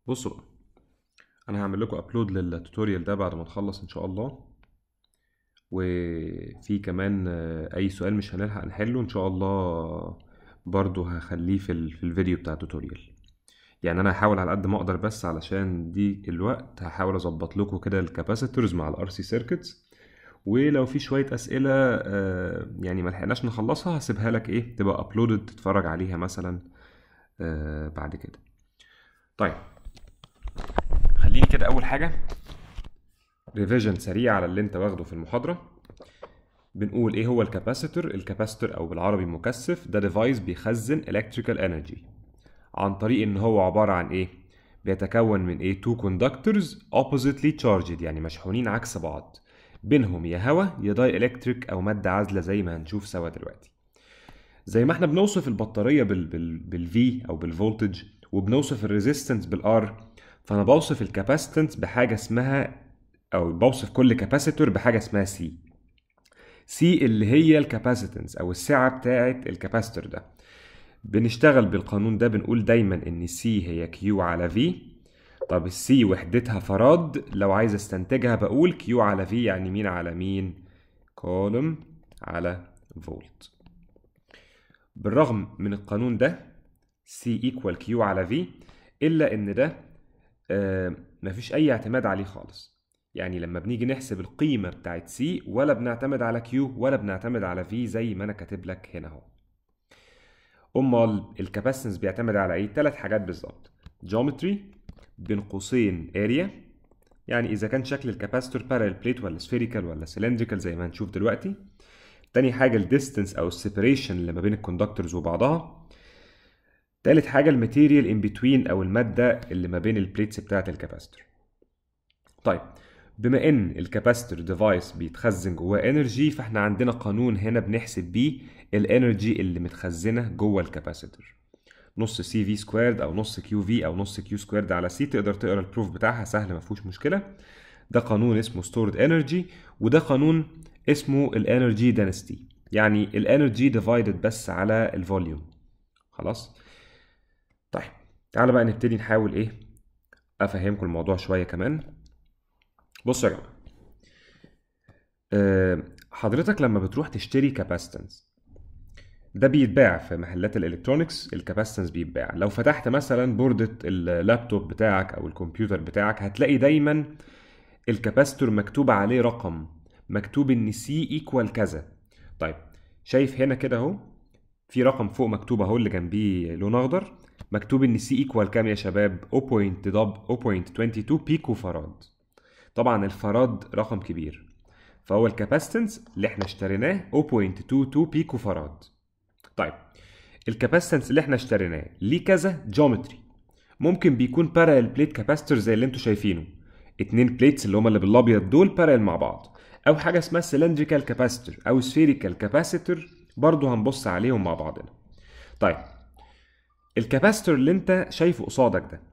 بصوا بقى انا هعمل لكم ابلود للتوتوريال ده بعد ما نخلص ان شاء الله وفي كمان آه، اي سؤال مش هنلحق نحله ان شاء الله برضو هخليه في, ال- في الفيديو بتاع التوتوريال يعني انا هحاول على قد ما اقدر بس علشان دي الوقت هحاول اظبط لكم كده الكاباسيتورز مع الار سي سيركتس ولو في شويه اسئله آه، يعني ما لحقناش نخلصها هسيبها لك ايه تبقى ابلودد تتفرج عليها مثلا آه، بعد كده طيب خليني كده اول حاجه ريفيجن سريع على اللي انت واخده في المحاضره بنقول ايه هو الكاباسيتور الكاباسيتور او بالعربي مكثف ده ديفايس بيخزن الكتريكال انرجي عن طريق ان هو عباره عن ايه بيتكون من ايه تو كوندكتورز oppositely charged يعني مشحونين عكس بعض بينهم يا هوا يا داي الكتريك او ماده عازله زي ما هنشوف سوا دلوقتي زي ما احنا بنوصف البطاريه بال بال بالفي او بالفولتج وبنوصف الريزيستنس بالار فانا بوصف الكاباسيتنس بحاجه اسمها او بوصف كل كاباسيتور بحاجه اسمها سي سي اللي هي الكاباسيتنس او السعه بتاعه الكاباسيتور ده بنشتغل بالقانون ده بنقول دايما ان سي هي كيو على في طب السي وحدتها فراد لو عايز استنتجها بقول كيو على في يعني مين على مين كولوم على فولت بالرغم من القانون ده C equal Q على V إلا إن ده آه مفيش أي اعتماد عليه خالص يعني لما بنيجي نحسب القيمة بتاعت C ولا بنعتمد على Q ولا بنعتمد على V زي ما أنا كاتب لك هنا أهو أمال الكاباسيتنس بيعتمد على إيه؟ تلات حاجات بالظبط geometry بين قوسين area يعني إذا كان شكل الكاباسيتور parallel plate ولا spherical ولا cylindrical زي ما هنشوف دلوقتي تاني حاجة الديستنس أو السيبريشن اللي ما بين الكوندكتورز وبعضها تالت حاجة الماتيريال ان بتوين أو المادة اللي ما بين البليتس بتاعة الكاباستور طيب بما ان الكاباستور ديفايس بيتخزن جواه انرجي فاحنا عندنا قانون هنا بنحسب بيه الانرجي اللي متخزنة جوه الكاباسيتور نص سي في سكويرد او نص كيو في او نص كيو سكويرد على سي تقدر تقرا البروف بتاعها سهل ما فيهوش مشكله ده قانون اسمه ستورد انرجي وده قانون اسمه الانرجي دنسيتي يعني الانرجي ديفايدد بس على الفوليوم خلاص طيب تعالى بقى نبتدي نحاول ايه افهمكم الموضوع شويه كمان بصوا يا جماعه أه حضرتك لما بتروح تشتري كاباستنس ده بيتباع في محلات الالكترونيكس الكاباستنس بيتباع لو فتحت مثلا بوردة اللابتوب بتاعك او الكمبيوتر بتاعك هتلاقي دايما الكاباستور مكتوب عليه رقم مكتوب ان سي ايكوال كذا طيب شايف هنا كده اهو في رقم فوق مكتوب اهو اللي جنبيه لون اخضر مكتوب ان سي ايكوال كام يا شباب 0.22 بيكو فراد طبعا الفراد رقم كبير فهو الكاباستنس اللي احنا اشتريناه 0.22 بيكو فراد طيب الكاباستنس اللي احنا اشتريناه ليه كذا جيومتري ممكن بيكون بارallel بليت كاباستور زي اللي انتوا شايفينه اتنين بليتس اللي هما اللي بالابيض دول بارallel مع بعض او حاجه اسمها سلندريكال كاباستور او سفيريكال كاباسيتور برضو هنبص عليهم مع بعضنا طيب الكاباستور اللي انت شايفه قصادك ده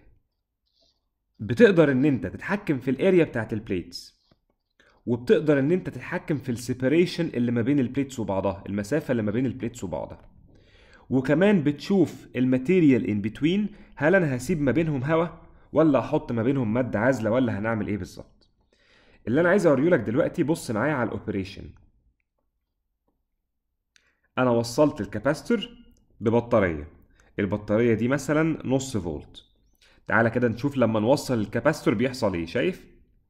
بتقدر ان انت تتحكم في الاريا بتاعت البليتس وبتقدر ان انت تتحكم في السيبريشن اللي ما بين البليتس وبعضها المسافه اللي ما بين البليتس وبعضها وكمان بتشوف الماتيريال ان بتوين هل انا هسيب ما بينهم هوا ولا احط ما بينهم ماده عازله ولا هنعمل ايه بالظبط اللي انا عايز اوريه لك دلوقتي بص معايا على الاوبريشن انا وصلت الكاباستور ببطاريه البطاريه دي مثلا نص فولت تعالى كده نشوف لما نوصل الكاباستور بيحصل ايه شايف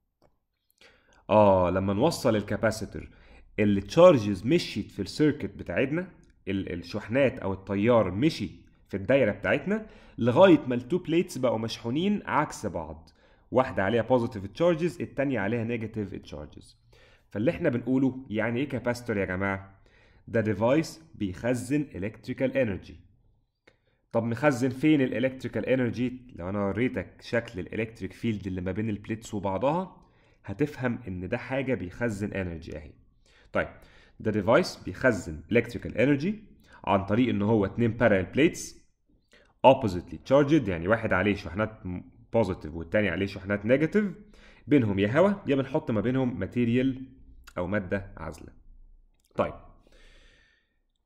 اه لما نوصل الكاباسيتور التشارجز مشيت في السيركت بتاعتنا ال- الشحنات او التيار مشي في الدايره بتاعتنا لغايه ما التو بليتس بقوا مشحونين عكس بعض واحده عليها بوزيتيف تشارجز التانية عليها نيجاتيف تشارجز فاللي احنا بنقوله يعني ايه كاباستور يا جماعه ده ديفايس بيخزن الكتريكال انرجي طب مخزن فين الالكتريكال انرجي لو انا وريتك شكل الالكتريك فيلد اللي ما بين البليتس وبعضها هتفهم ان ده حاجه بيخزن انرجي اهي طيب ده ديفايس بيخزن الكتريكال انرجي عن طريق ان هو اتنين parallel plates oppositely charged يعني واحد عليه شحنات بوزيتيف والتاني عليه شحنات نيجاتيف بينهم يا هوا يا بنحط ما بينهم ماتيريال او ماده عازله طيب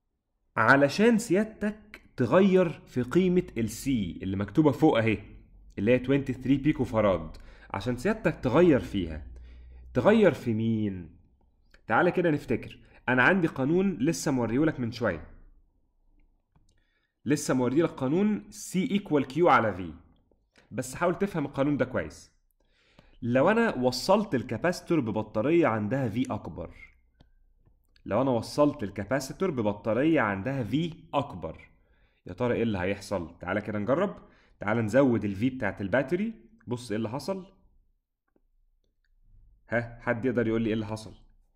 علشان سيادتك تغير في قيمة السي اللي مكتوبة فوق اهي اللي هي 23 بيكو فراد عشان سيادتك تغير فيها تغير في مين تعالى كده نفتكر انا عندي قانون لسه موريهولك من شويه لسه موريلك قانون سي ايكوال كيو على في بس حاول تفهم القانون ده كويس لو انا وصلت الكاباسيتور ببطاريه عندها في اكبر لو انا وصلت الكاباسيتور ببطاريه عندها في اكبر يا ترى ايه اللي هيحصل تعالى كده نجرب تعالى نزود الفي بتاعت الباتري بص ايه اللي حصل ها حد يقدر يقول لي ايه اللي حصل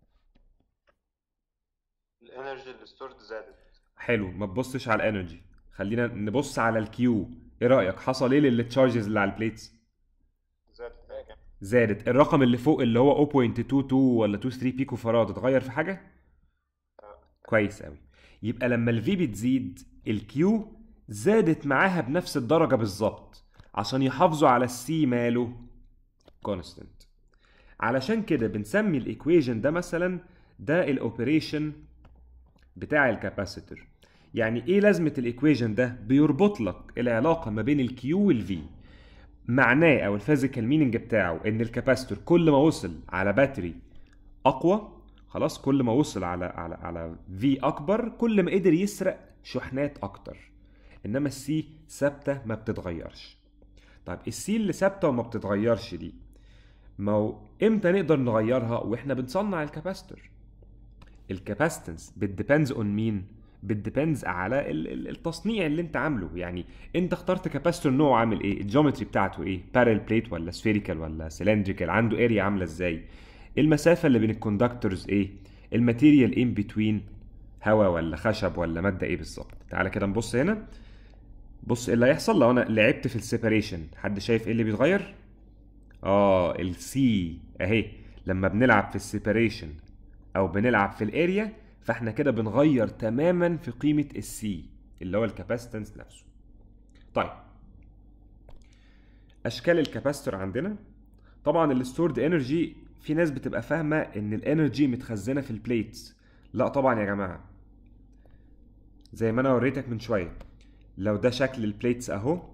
الانرجي اللي ستورد زادت حلو ما تبصش على الانرجي خلينا نبص على الكيو ايه رايك حصل ايه للتشارجز اللي على البليتس زادت حاجة زادت الرقم اللي فوق اللي هو 0.22 ولا 23 بيكو فراد اتغير في حاجه كويس قوي يبقى لما الفي بتزيد الكيو زادت معاها بنفس الدرجه بالظبط عشان يحافظوا على السي ماله كونستنت علشان كده بنسمي الايكويجن ده مثلا ده الاوبريشن بتاع الكاباسيتور يعني ايه لازمه الايكويجن ده بيربط لك العلاقه ما بين الكيو والفي معناه او الفيزيكال مينينج بتاعه ان الكاباسيتور كل ما وصل على باتري اقوى خلاص كل ما وصل على على على في اكبر كل ما قدر يسرق شحنات اكتر انما السي ثابته ما بتتغيرش طيب السي اللي ثابته وما بتتغيرش دي ما هو امتى نقدر نغيرها واحنا بنصنع الكاباسيتور الكاباسيتنس بتديبندز اون مين بتديبندز على ال- ال- التصنيع اللي انت عامله يعني انت اخترت كاباسيتور نوعه عامل ايه الجيومتري بتاعته ايه بارل بليت ولا سفيريكال ولا سيلندريكال عنده اريا عامله ازاي المسافه اللي بين الكوندكتورز ايه الماتيريال ان بتوين هواء ولا خشب ولا ماده ايه بالظبط تعالى كده نبص هنا بص ايه اللي هيحصل لو انا لعبت في السيبريشن حد شايف ايه اللي بيتغير اه السي اهي لما بنلعب في السيبريشن او بنلعب في الاريا فاحنا كده بنغير تماما في قيمه السي اللي هو الكاباسيتنس نفسه طيب اشكال الكاباسيتور عندنا طبعا الستورد انرجي في ناس بتبقى فاهمه ان الانرجي متخزنه في البليتس لا طبعا يا جماعه زي ما انا وريتك من شويه لو ده شكل البليتس اهو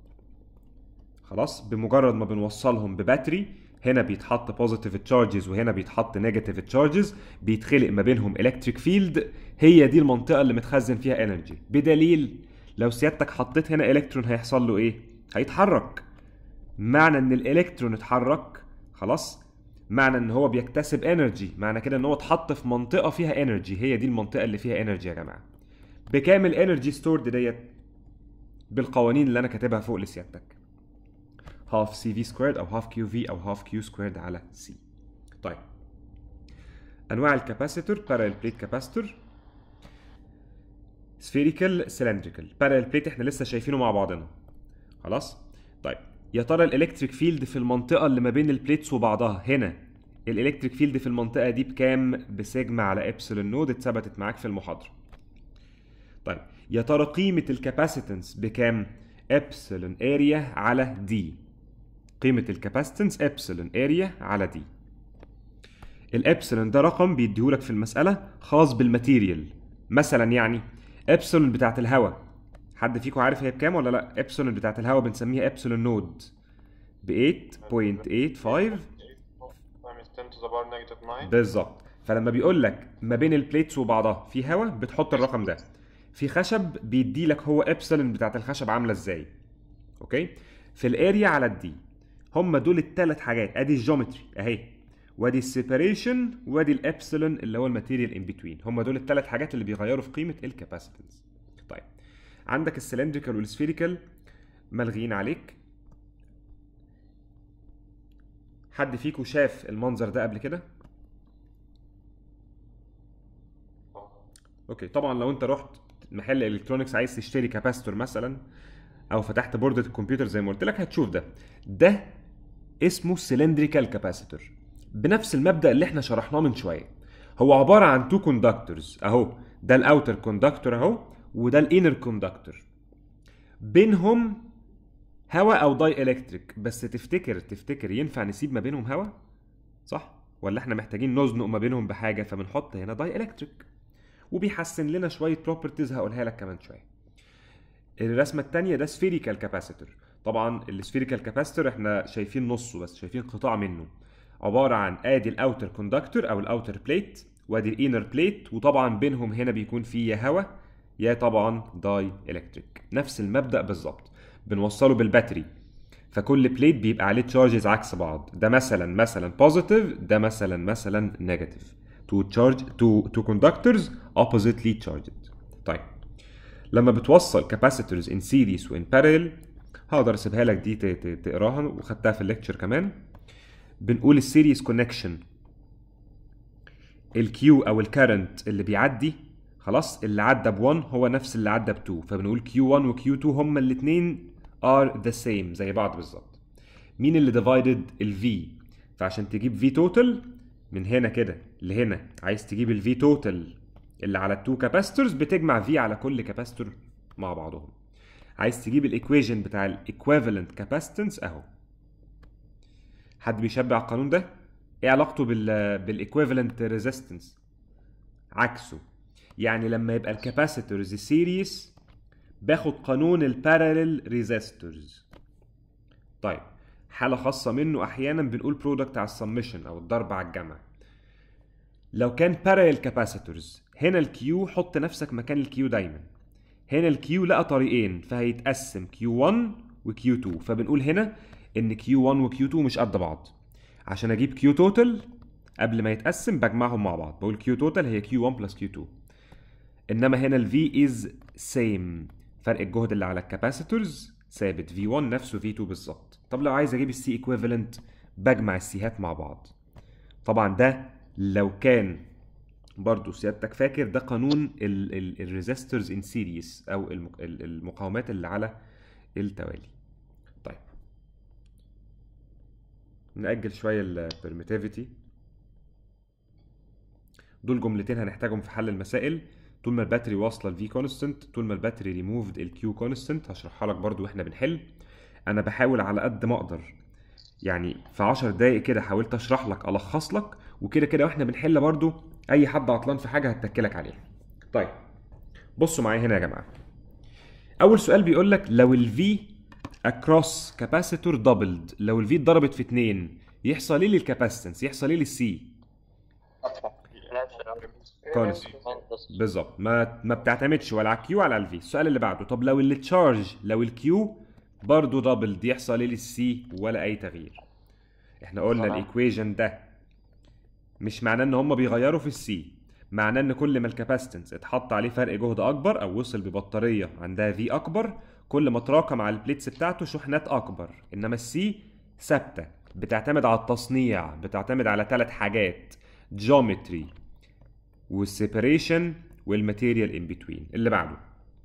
خلاص بمجرد ما بنوصلهم بباتري هنا بيتحط بوزيتيف تشارجز وهنا بيتحط نيجاتيف تشارجز بيتخلق ما بينهم الكتريك فيلد هي دي المنطقه اللي متخزن فيها انرجي بدليل لو سيادتك حطيت هنا الكترون هيحصل له ايه هيتحرك معنى ان الالكترون اتحرك خلاص معنى ان هو بيكتسب انرجي معنى كده ان هو اتحط في منطقه فيها انرجي هي دي المنطقه اللي فيها انرجي يا جماعه بكام الانرجي ستورد ديت بالقوانين اللي انا كاتبها فوق لسيادتك half cv squared او half qv او half q squared على c طيب انواع الكاباسيتور parallel plate capacitor spherical cylindrical parallel plate احنا لسه شايفينه مع بعضنا خلاص طيب يا ترى الالكتريك فيلد في المنطقه اللي ما بين البليتس وبعضها هنا الالكتريك فيلد في المنطقه دي بكام بسيجما على ابسلون نود اتثبتت معاك في المحاضره طيب يا ترى قيمه الكاباسيتنس بكام ابسلون اريا على دي قيمه الكاباسيتنس ابسلون اريا على دي الابسلون ده رقم بيديهولك في المساله خاص بالماتيريال مثلا يعني ابسلون بتاعت الهواء حد فيكم عارف هي بكام ولا لا ابسلون بتاعت الهواء بنسميها ابسلون نود ب 8.85 times 10 to the power negative 9 بالظبط فلما بيقول لك ما بين البليتس وبعضها في هواء بتحط الرقم ده في خشب بيدي لك هو ابسلون بتاعت الخشب عامله ازاي اوكي في الاريا على الدي هم دول الثلاث حاجات ادي الجيومتري اهي وادي السيبريشن وادي الابسلون اللي هو الماتيريال ان بتوين هم دول الثلاث حاجات اللي بيغيروا في قيمه الكاباسيتنس طيب عندك السلندريكال والسفيريكال ملغيين عليك حد فيكم شاف المنظر ده قبل كده اوكي طبعا لو انت رحت محل الكترونكس عايز تشتري كاباسيتور مثلا او فتحت بوردة الكمبيوتر زي ما قلت لك هتشوف ده ده اسمه سلندريكال كاباسيتور بنفس المبدا اللي احنا شرحناه من شويه هو عباره عن تو كوندكتورز اهو ده الاوتر كوندكتور اهو وده الانر كوندكتور بينهم هواء او داي الكتريك بس تفتكر تفتكر ينفع نسيب ما بينهم هواء صح ولا احنا محتاجين نزنق ما بينهم بحاجه فبنحط هنا داي الكتريك وبيحسن لنا شويه بروبرتيز هقولها لك كمان شويه الرسمه الثانيه ده سفيريكال كاباسيتور طبعا السفيريكال كاباستور احنا شايفين نصه بس شايفين قطاع منه عباره عن ادي الاوتر كوندكتور او الاوتر بليت وادي الانر بليت وطبعا بينهم هنا بيكون في يا هواء يا طبعا داي الكتريك نفس المبدا بالظبط بنوصله بالباتري فكل بليت بيبقى عليه تشارجز عكس بعض ده مثلا مثلا بوزيتيف ده مثلا مثلا نيجاتيف تو تشارج تو تو كوندكتورز اوبوزيتلي تشارجد طيب لما بتوصل كاباسيتورز ان سيريس وان بارallel هقدر اسيبها لك دي ت- ت- تقراها وخدتها في الليكتشر كمان بنقول السيريس كونكشن الكيو او الكارنت اللي بيعدي خلاص اللي عدى ب 1 هو نفس اللي عدى ب 2 فبنقول Q1 و Q2 هما الاثنين are the same زي بعض بالظبط مين اللي divided ال V فعشان تجيب V total من هنا كده لهنا عايز تجيب ال V total اللي على التو كاباستورز بتجمع V على كل كاباستور مع بعضهم عايز تجيب الايكويجن بتاع الايكويفالنت كاباستنس اهو حد بيشبع القانون ده ايه علاقته بال بالايكويفالنت ريزيستنس عكسه يعني لما يبقى الكاباسيتورز سيريس باخد قانون البارالل ريزيستورز طيب حالة خاصة منه أحيانا بنقول برودكت على السمشن أو الضرب على الجمع لو كان بارالل كاباسيتورز هنا الكيو حط نفسك مكان الكيو دايما هنا الكيو لقى طريقين فهيتقسم Q1 و Q2 فبنقول هنا ان Q1 و Q2 مش قد بعض عشان اجيب Q total قبل ما يتقسم بجمعهم مع بعض بقول Q total هي Q1 plus Q2 انما هنا ال V is same فرق الجهد اللي على الكاباسيتورز ثابت V1 نفسه V2 بالظبط طب لو عايز اجيب السي ايكويفالنت بجمع السيهات مع بعض طبعا ده لو كان برضو سيادتك فاكر ده قانون الريزيستورز ان سيريس او المق- ال- المقاومات اللي على التوالي طيب نأجل شوية البرميتيفيتي دول جملتين هنحتاجهم في حل المسائل طول ما الباتري واصله الفي كونستنت طول ما الباتري ريموفد الكيو كونستنت هشرحها لك برضو واحنا بنحل انا بحاول على قد ما اقدر يعني في 10 دقايق كده حاولت اشرح لك الخص لك وكده كده واحنا بنحل برضو اي حد عطلان في حاجه هتكلك عليها طيب بصوا معايا هنا يا جماعه اول سؤال بيقول لك لو الفي اكروس كاباسيتور دبلد لو الفي اتضربت في 2 يحصل ايه للكاباسيتنس يحصل ايه للسي كونست بالظبط ما ما بتعتمدش ولا على الكيو ولا على الفي السؤال اللي بعده طب لو التشارج لو الكيو برضه دبل دي يحصل ايه للسي ولا اي تغيير احنا قلنا طبعا. الايكويجن ده مش معناه ان هم بيغيروا في السي معناه ان كل ما الكاباسيتنس اتحط عليه فرق جهد اكبر او وصل ببطاريه عندها في اكبر كل ما تراكم على البليتس بتاعته شحنات اكبر انما السي ثابته بتعتمد على التصنيع بتعتمد على ثلاث حاجات جيومتري والسيبريشن والماتيريال ان بتوين اللي بعده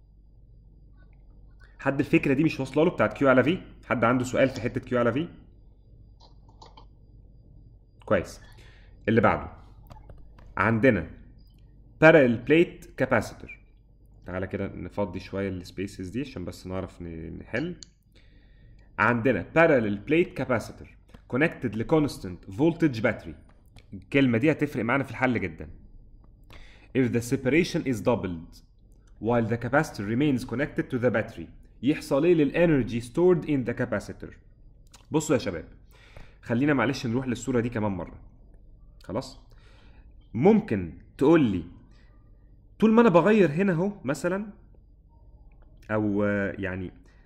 حد الفكره دي مش واصله له بتاعت كيو على في حد عنده سؤال في حته كيو على في كويس اللي بعده عندنا parallel plate capacitor تعالى كده نفضي شويه السبيسز دي عشان بس نعرف ن- نحل عندنا parallel plate capacitor connected ل constant voltage battery الكلمه دي هتفرق معانا في الحل جدا if the separation is doubled while the capacitor remains connected to the battery يحصل ايه للانرجي stored in the capacitor بصوا يا شباب خلينا معلش نروح للصوره دي كمان مره خلاص ممكن تقول لي طول ما انا بغير هنا اهو مثلا او آه، يعني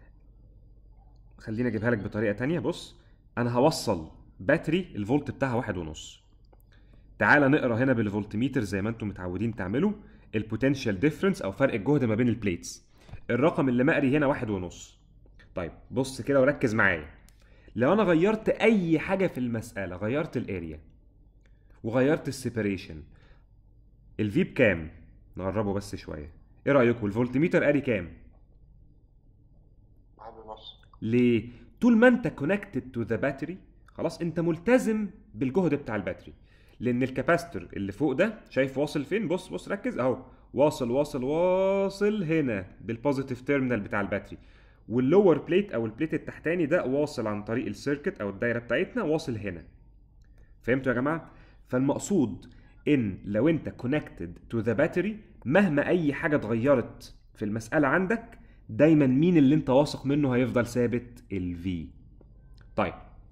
خليني اجيبها لك بطريقه تانية بص انا هوصل باتري الفولت بتاعها واحد ونص تعالى نقرا هنا بالفولتميتر زي ما انتم متعودين تعملوا البوتنشال ديفرنس او فرق الجهد ما بين البليتس الرقم اللي مقري هنا واحد ونص طيب بص كده وركز معايا لو انا غيرت اي حاجه في المساله غيرت الاريا وغيرت السيبريشن الفي بكام نقربه بس شويه ايه رايكم الفولتميتر قاري كام واحد ونص ليه طول ما انت كونكتد تو ذا باتري خلاص انت ملتزم بالجهد بتاع الباتري لان الكاباستور اللي فوق ده شايف واصل فين بص بص ركز اهو واصل واصل واصل هنا بالبوزيتيف تيرمينال بتاع الباتري واللور بليت او البليت التحتاني ده واصل عن طريق السيركت او الدايره بتاعتنا واصل هنا فهمتوا يا جماعه فالمقصود ان لو انت كونكتد تو ذا باتري مهما اي حاجه اتغيرت في المساله عندك دايما مين اللي انت واثق منه هيفضل ثابت الفي طيب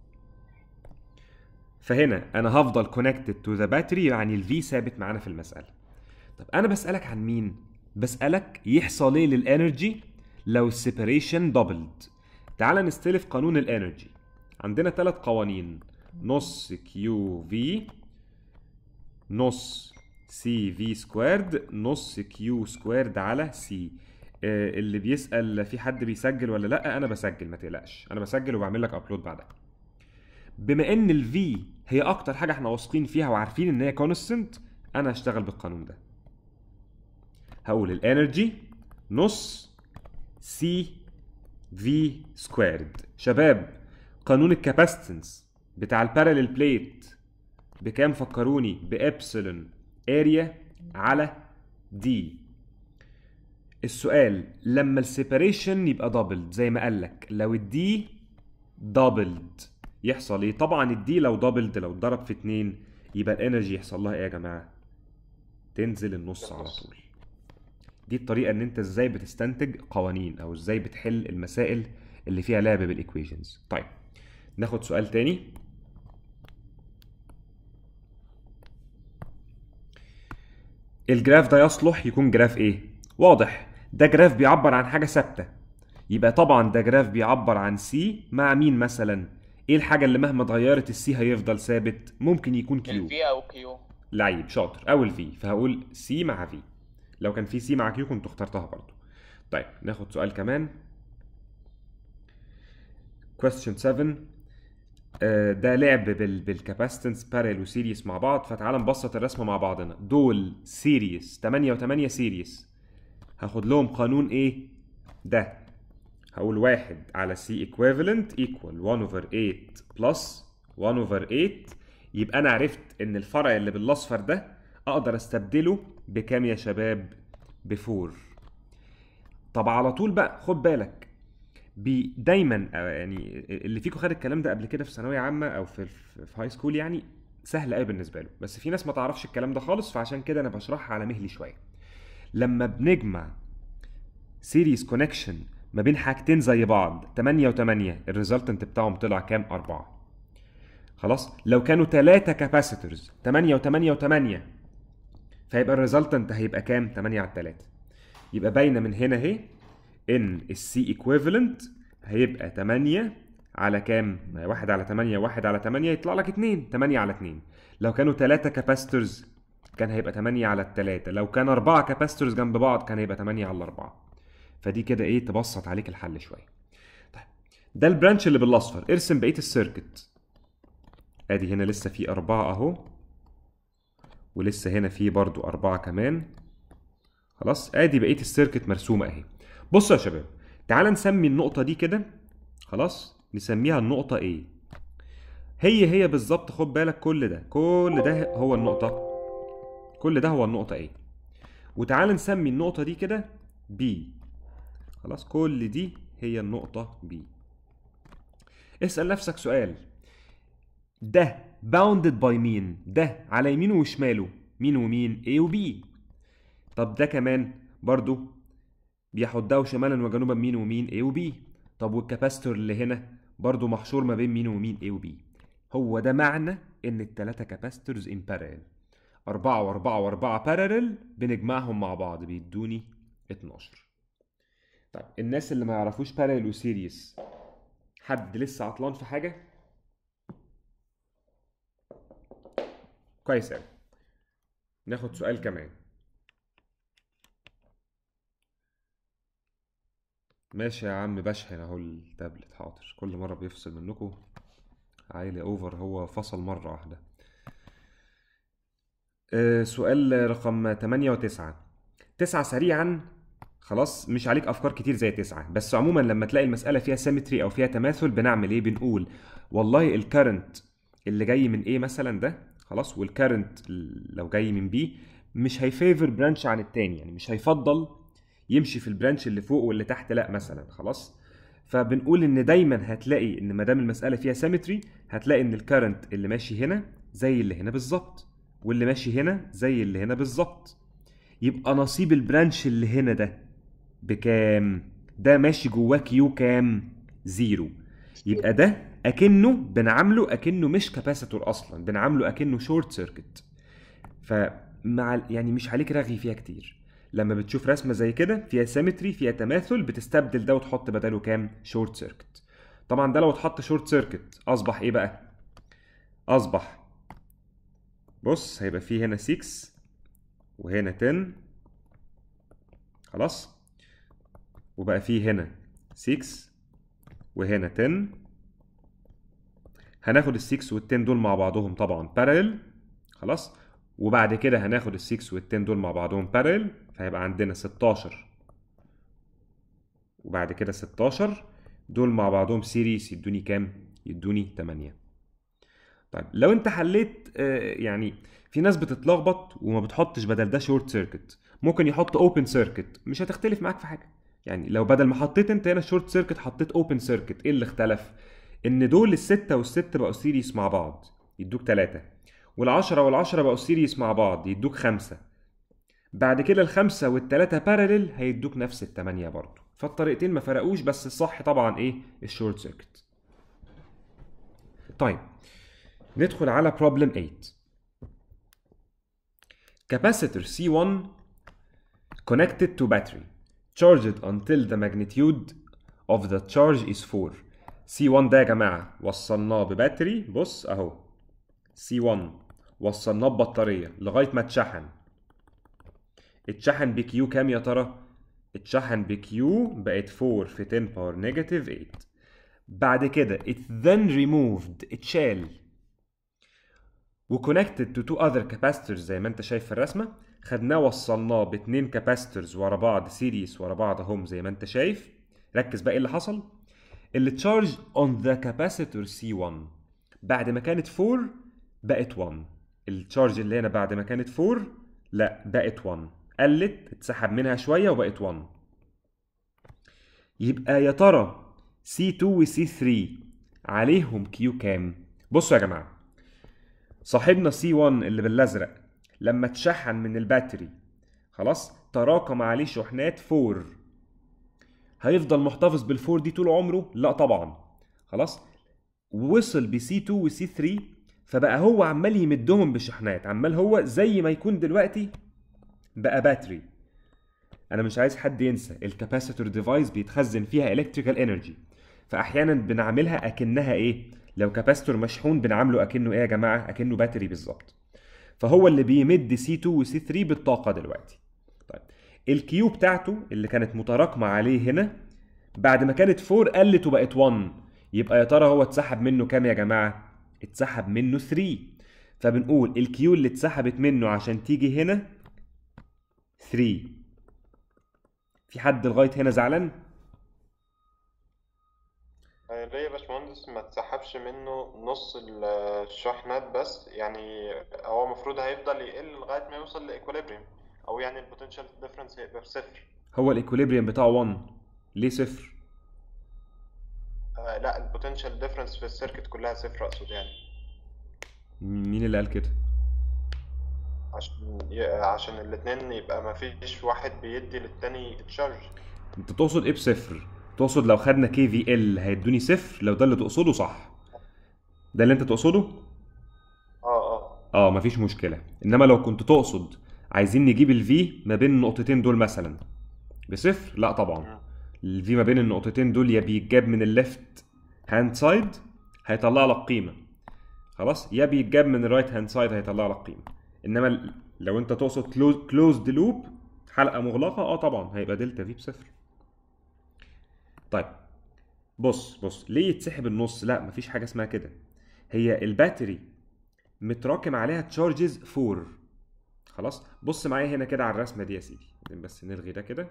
فهنا انا هفضل كونكتد تو ذا باتري يعني الفي ثابت معانا في المساله طب انا بسالك عن مين بسالك يحصل ايه للانرجي لو السيبريشن دبلد تعال نستلف قانون الانرجي عندنا ثلاث قوانين نص كيو في نص سي في سكويرد نص كيو سكويرد على سي اللي بيسال في حد بيسجل ولا لا انا بسجل ما تقلقش انا بسجل وبعمل لك ابلود بعدها بما ان الفي هي اكتر حاجه احنا واثقين فيها وعارفين ان هي كونستنت انا هشتغل بالقانون ده هقول الانرجي نص سي في سكويرد شباب قانون الكاباسيتنس بتاع الباراليل بليت بكام فكروني بابسلون اريا على دي السؤال لما السيبريشن يبقى دبلد زي ما قالك لو الدي دبلد يحصل ايه طبعا الدي لو دبلد لو اتضرب في اتنين يبقى الانرجي يحصل لها ايه يا جماعه تنزل النص على النص. طول دي الطريقه ان انت ازاي بتستنتج قوانين او ازاي بتحل المسائل اللي فيها لعب بالايكويشنز طيب ناخد سؤال تاني الجراف ده يصلح يكون جراف ايه واضح ده جراف بيعبر عن حاجه ثابته يبقى طبعا ده جراف بيعبر عن سي مع مين مثلا ايه الحاجه اللي مهما اتغيرت السي هيفضل ثابت ممكن يكون كيو الفي او كيو لعيب شاطر او الفي فهقول سي مع في لو كان في سي مع كيو كنت اخترتها برضو طيب ناخد سؤال كمان question 7 آه، ده لعب بال بالكاباسيتنس بارل وسيريس مع بعض فتعال نبسط الرسمه مع بعضنا دول سيريس 8 و8 سيريس هاخد لهم قانون ايه ده هقول واحد على سي ايكويفالنت ايكوال 1 اوفر 8 بلس 1 اوفر 8 يبقى انا عرفت ان الفرع اللي بالاصفر ده اقدر استبدله بكام يا شباب بفور طب على طول بقى خد بالك بي دايما آه، يعني اللي فيكم خد الكلام ده قبل كده في ثانويه عامه او في في في هاي سكول يعني سهل قوي بالنسبه له بس في ناس ما تعرفش الكلام ده خالص فعشان كده انا بشرحها على مهلي شويه لما بنجمع سيريز كونكشن ما بين حاجتين زي بعض 8 و8 الريزلتنت بتاعهم طلع كام 4 خلاص لو كانوا 3 كاباسيتورز 8 و8 و8 فيبقى الريزلتنت هيبقى كام 8 على 3 يبقى باينه من هنا اهي ان السي ايكويفالنت هيبقى 8 على كام؟ ما هي 1 على 8 1 على 8 يطلع لك 2 8 على 2 لو كانوا 3 كاباستورز كان هيبقى 8 على 3 لو كان 4 كاباستورز جنب بعض كان هيبقى 8 على 4 فدي كده ايه تبسط عليك الحل شويه طيب ده البرانش اللي بالاصفر ارسم بقيه السيركت ادي هنا لسه في أربعة اهو ولسه هنا في برضو أربعة كمان خلاص ادي بقيه السيركت مرسومه اهي بصوا يا شباب تعال نسمي النقطه دي كده خلاص نسميها النقطه A هي هي بالظبط خد بالك كل ده كل ده هو النقطه كل ده هو النقطه A وتعال نسمي النقطه دي كده B خلاص كل دي هي النقطه B اسال نفسك سؤال ده bounded by مين ده على يمينه وشماله مين ومين A و B طب ده كمان برضو بيحدها شمالا وجنوبا مين ومين A و B طب والكاباستور اللي هنا برضو محشور ما بين مين ومين A و B هو ده معنى ان التلاتة كاباستورز ان بارallel أربعة وأربعة وأربعة بارالل بنجمعهم مع بعض بيدوني 12 طيب الناس اللي ما يعرفوش بارالل وسيريس حد لسه عطلان في حاجة؟ كويس أوي ناخد سؤال كمان ماشي يا عم بشحن اهو التابلت حاضر كل مرة بيفصل منكم عايلي اوفر هو فصل مرة واحدة آه، سؤال رقم 8 و9 تسعة سريعا خلاص مش عليك افكار كتير زي تسعة بس عموما لما تلاقي المسألة فيها سيمتري او فيها تماثل بنعمل ايه بنقول والله الكرنت اللي جاي من ايه مثلا ده خلاص والكرنت لو جاي من بي مش هيفيفر برانش عن التاني يعني مش هيفضل يمشي في البرانش اللي فوق واللي تحت لا مثلا خلاص فبنقول ان دايما هتلاقي ان ما دام المساله فيها سيمتري هتلاقي ان الكرنت اللي ماشي هنا زي اللي هنا بالظبط واللي ماشي هنا زي اللي هنا بالظبط يبقى نصيب البرانش اللي هنا ده بكام ده ماشي جواه كيو كام زيرو يبقى ده اكنه بنعامله اكنه مش كاباسيتور اصلا بنعامله اكنه شورت سيركت فمع ال- يعني مش عليك رغي فيها كتير لما بتشوف رسمه زي كده فيها سيمتري فيها تماثل بتستبدل ده وتحط بداله كام شورت سيركت طبعا ده لو اتحط شورت سيركت اصبح ايه بقى اصبح بص هيبقى فيه هنا 6 وهنا 10 خلاص وبقى فيه هنا 6 وهنا 10 هناخد ال 6 وال 10 دول مع بعضهم طبعا بارallel خلاص وبعد كده هناخد ال 6 وال 10 دول مع بعضهم بارallel فهيبقى عندنا 16 وبعد كده 16 دول مع بعضهم سيريس يدوني كام؟ يدوني 8 طيب لو انت حليت آه، يعني في ناس بتتلخبط وما بتحطش بدل ده شورت سيركت ممكن يحط اوبن سيركت مش هتختلف معاك في حاجه يعني لو بدل ما حطيت انت هنا شورت سيركت حطيت اوبن سيركت ايه اللي اختلف ان دول الستة والست بقوا سيريس مع بعض يدوك ثلاثة والعشرة والعشرة بقوا سيريس مع بعض يدوك خمسة بعد كده الخمسة والتلاتة بارلل هيدوك نفس التمانية برضو فالطريقتين ما فرقوش بس الصح طبعا ايه الشورت سيركت طيب ندخل على problem 8 capacitor C1 connected to battery charged until the magnitude of the charge is 4 C1 ده يا جماعة وصلناه بباتري بص اهو C1 وصلناه ببطارية لغاية ما اتشحن اتشحن بكيو كام يا ترى؟ اتشحن بكيو بقت 4 في 10 باور نيجاتيف 8 بعد كده it then removed اتشال وكونكتد تو تو اذر كاباسيتورز زي ما انت شايف في الرسمه خدناه وصلناه باتنين كاباسيتورز ورا بعض سيريس ورا بعض اهم زي ما انت شايف ركز بقى ايه اللي حصل اللي تشارج اون ذا كاباسيتور سي 1 بعد ما كانت 4 بقت 1 التشارج اللي هنا بعد ما كانت 4 لا بقت 1 قلت اتسحب منها شويه وبقت 1 يبقى يا ترى C2 و C3 عليهم كيو كام بصوا يا جماعه صاحبنا C1 اللي بالازرق لما اتشحن من الباتري خلاص تراكم عليه شحنات 4 هيفضل محتفظ بالفور دي طول عمره لا طبعا خلاص وصل بسي 2 وسي 3 فبقى هو عمال يمدهم بشحنات عمال هو زي ما يكون دلوقتي بقى باتري انا مش عايز حد ينسى الكاباسيتور ديفايس بيتخزن فيها الكتريكال انرجي فاحيانا بنعملها اكنها ايه لو كاباسيتور مشحون بنعامله اكنه ايه يا جماعه اكنه باتري بالظبط فهو اللي بيمد سي 2 وسي 3 بالطاقه دلوقتي طيب الكيو بتاعته اللي كانت متراكمه عليه هنا بعد ما كانت 4 قلت وبقت 1 يبقى يا ترى هو اتسحب منه كام يا جماعه اتسحب منه 3 فبنقول الكيو اللي اتسحبت منه عشان تيجي هنا 3 في حد لغايه هنا زعلان آه، ليه يا باشمهندس ما تسحبش منه نص ال- الشحنات بس يعني هو المفروض هيفضل يقل لغاية ما يوصل لإيكوليبريم أو يعني البوتنشال ديفرنس هيبقى بصفر هو الايكوليبريم بتاعه 1 ليه صفر آه لا البوتنشال ديفرنس في السيركت كلها صفر أقصد يعني مين اللي قال كده عشان ي- عشان الاتنين يبقى ما فيش واحد بيدي للتاني تشارج انت تقصد ايه بصفر تقصد لو خدنا كي في ال هيدوني صفر لو ده اللي تقصده صح ده اللي انت تقصده اه اه اه مفيش مشكله انما لو كنت تقصد عايزين نجيب الفي ما بين النقطتين دول مثلا بصفر لا طبعا مم. الفي ما بين النقطتين دول يا بيتجاب من الليفت هاند سايد هيطلع لك قيمه خلاص يا بيتجاب من الرايت هاند سايد هيطلع لك قيمه انما ال- لو انت تقصد كلوزد لوب حلقه مغلقه اه طبعا هيبقى دلتا في بصفر طيب بص بص ليه يتسحب النص لا مفيش حاجه اسمها كده هي الباتري متراكم عليها تشارجز 4 خلاص بص معايا هنا كده على الرسمه دي يا سيدي بعدين بس نلغي ده كده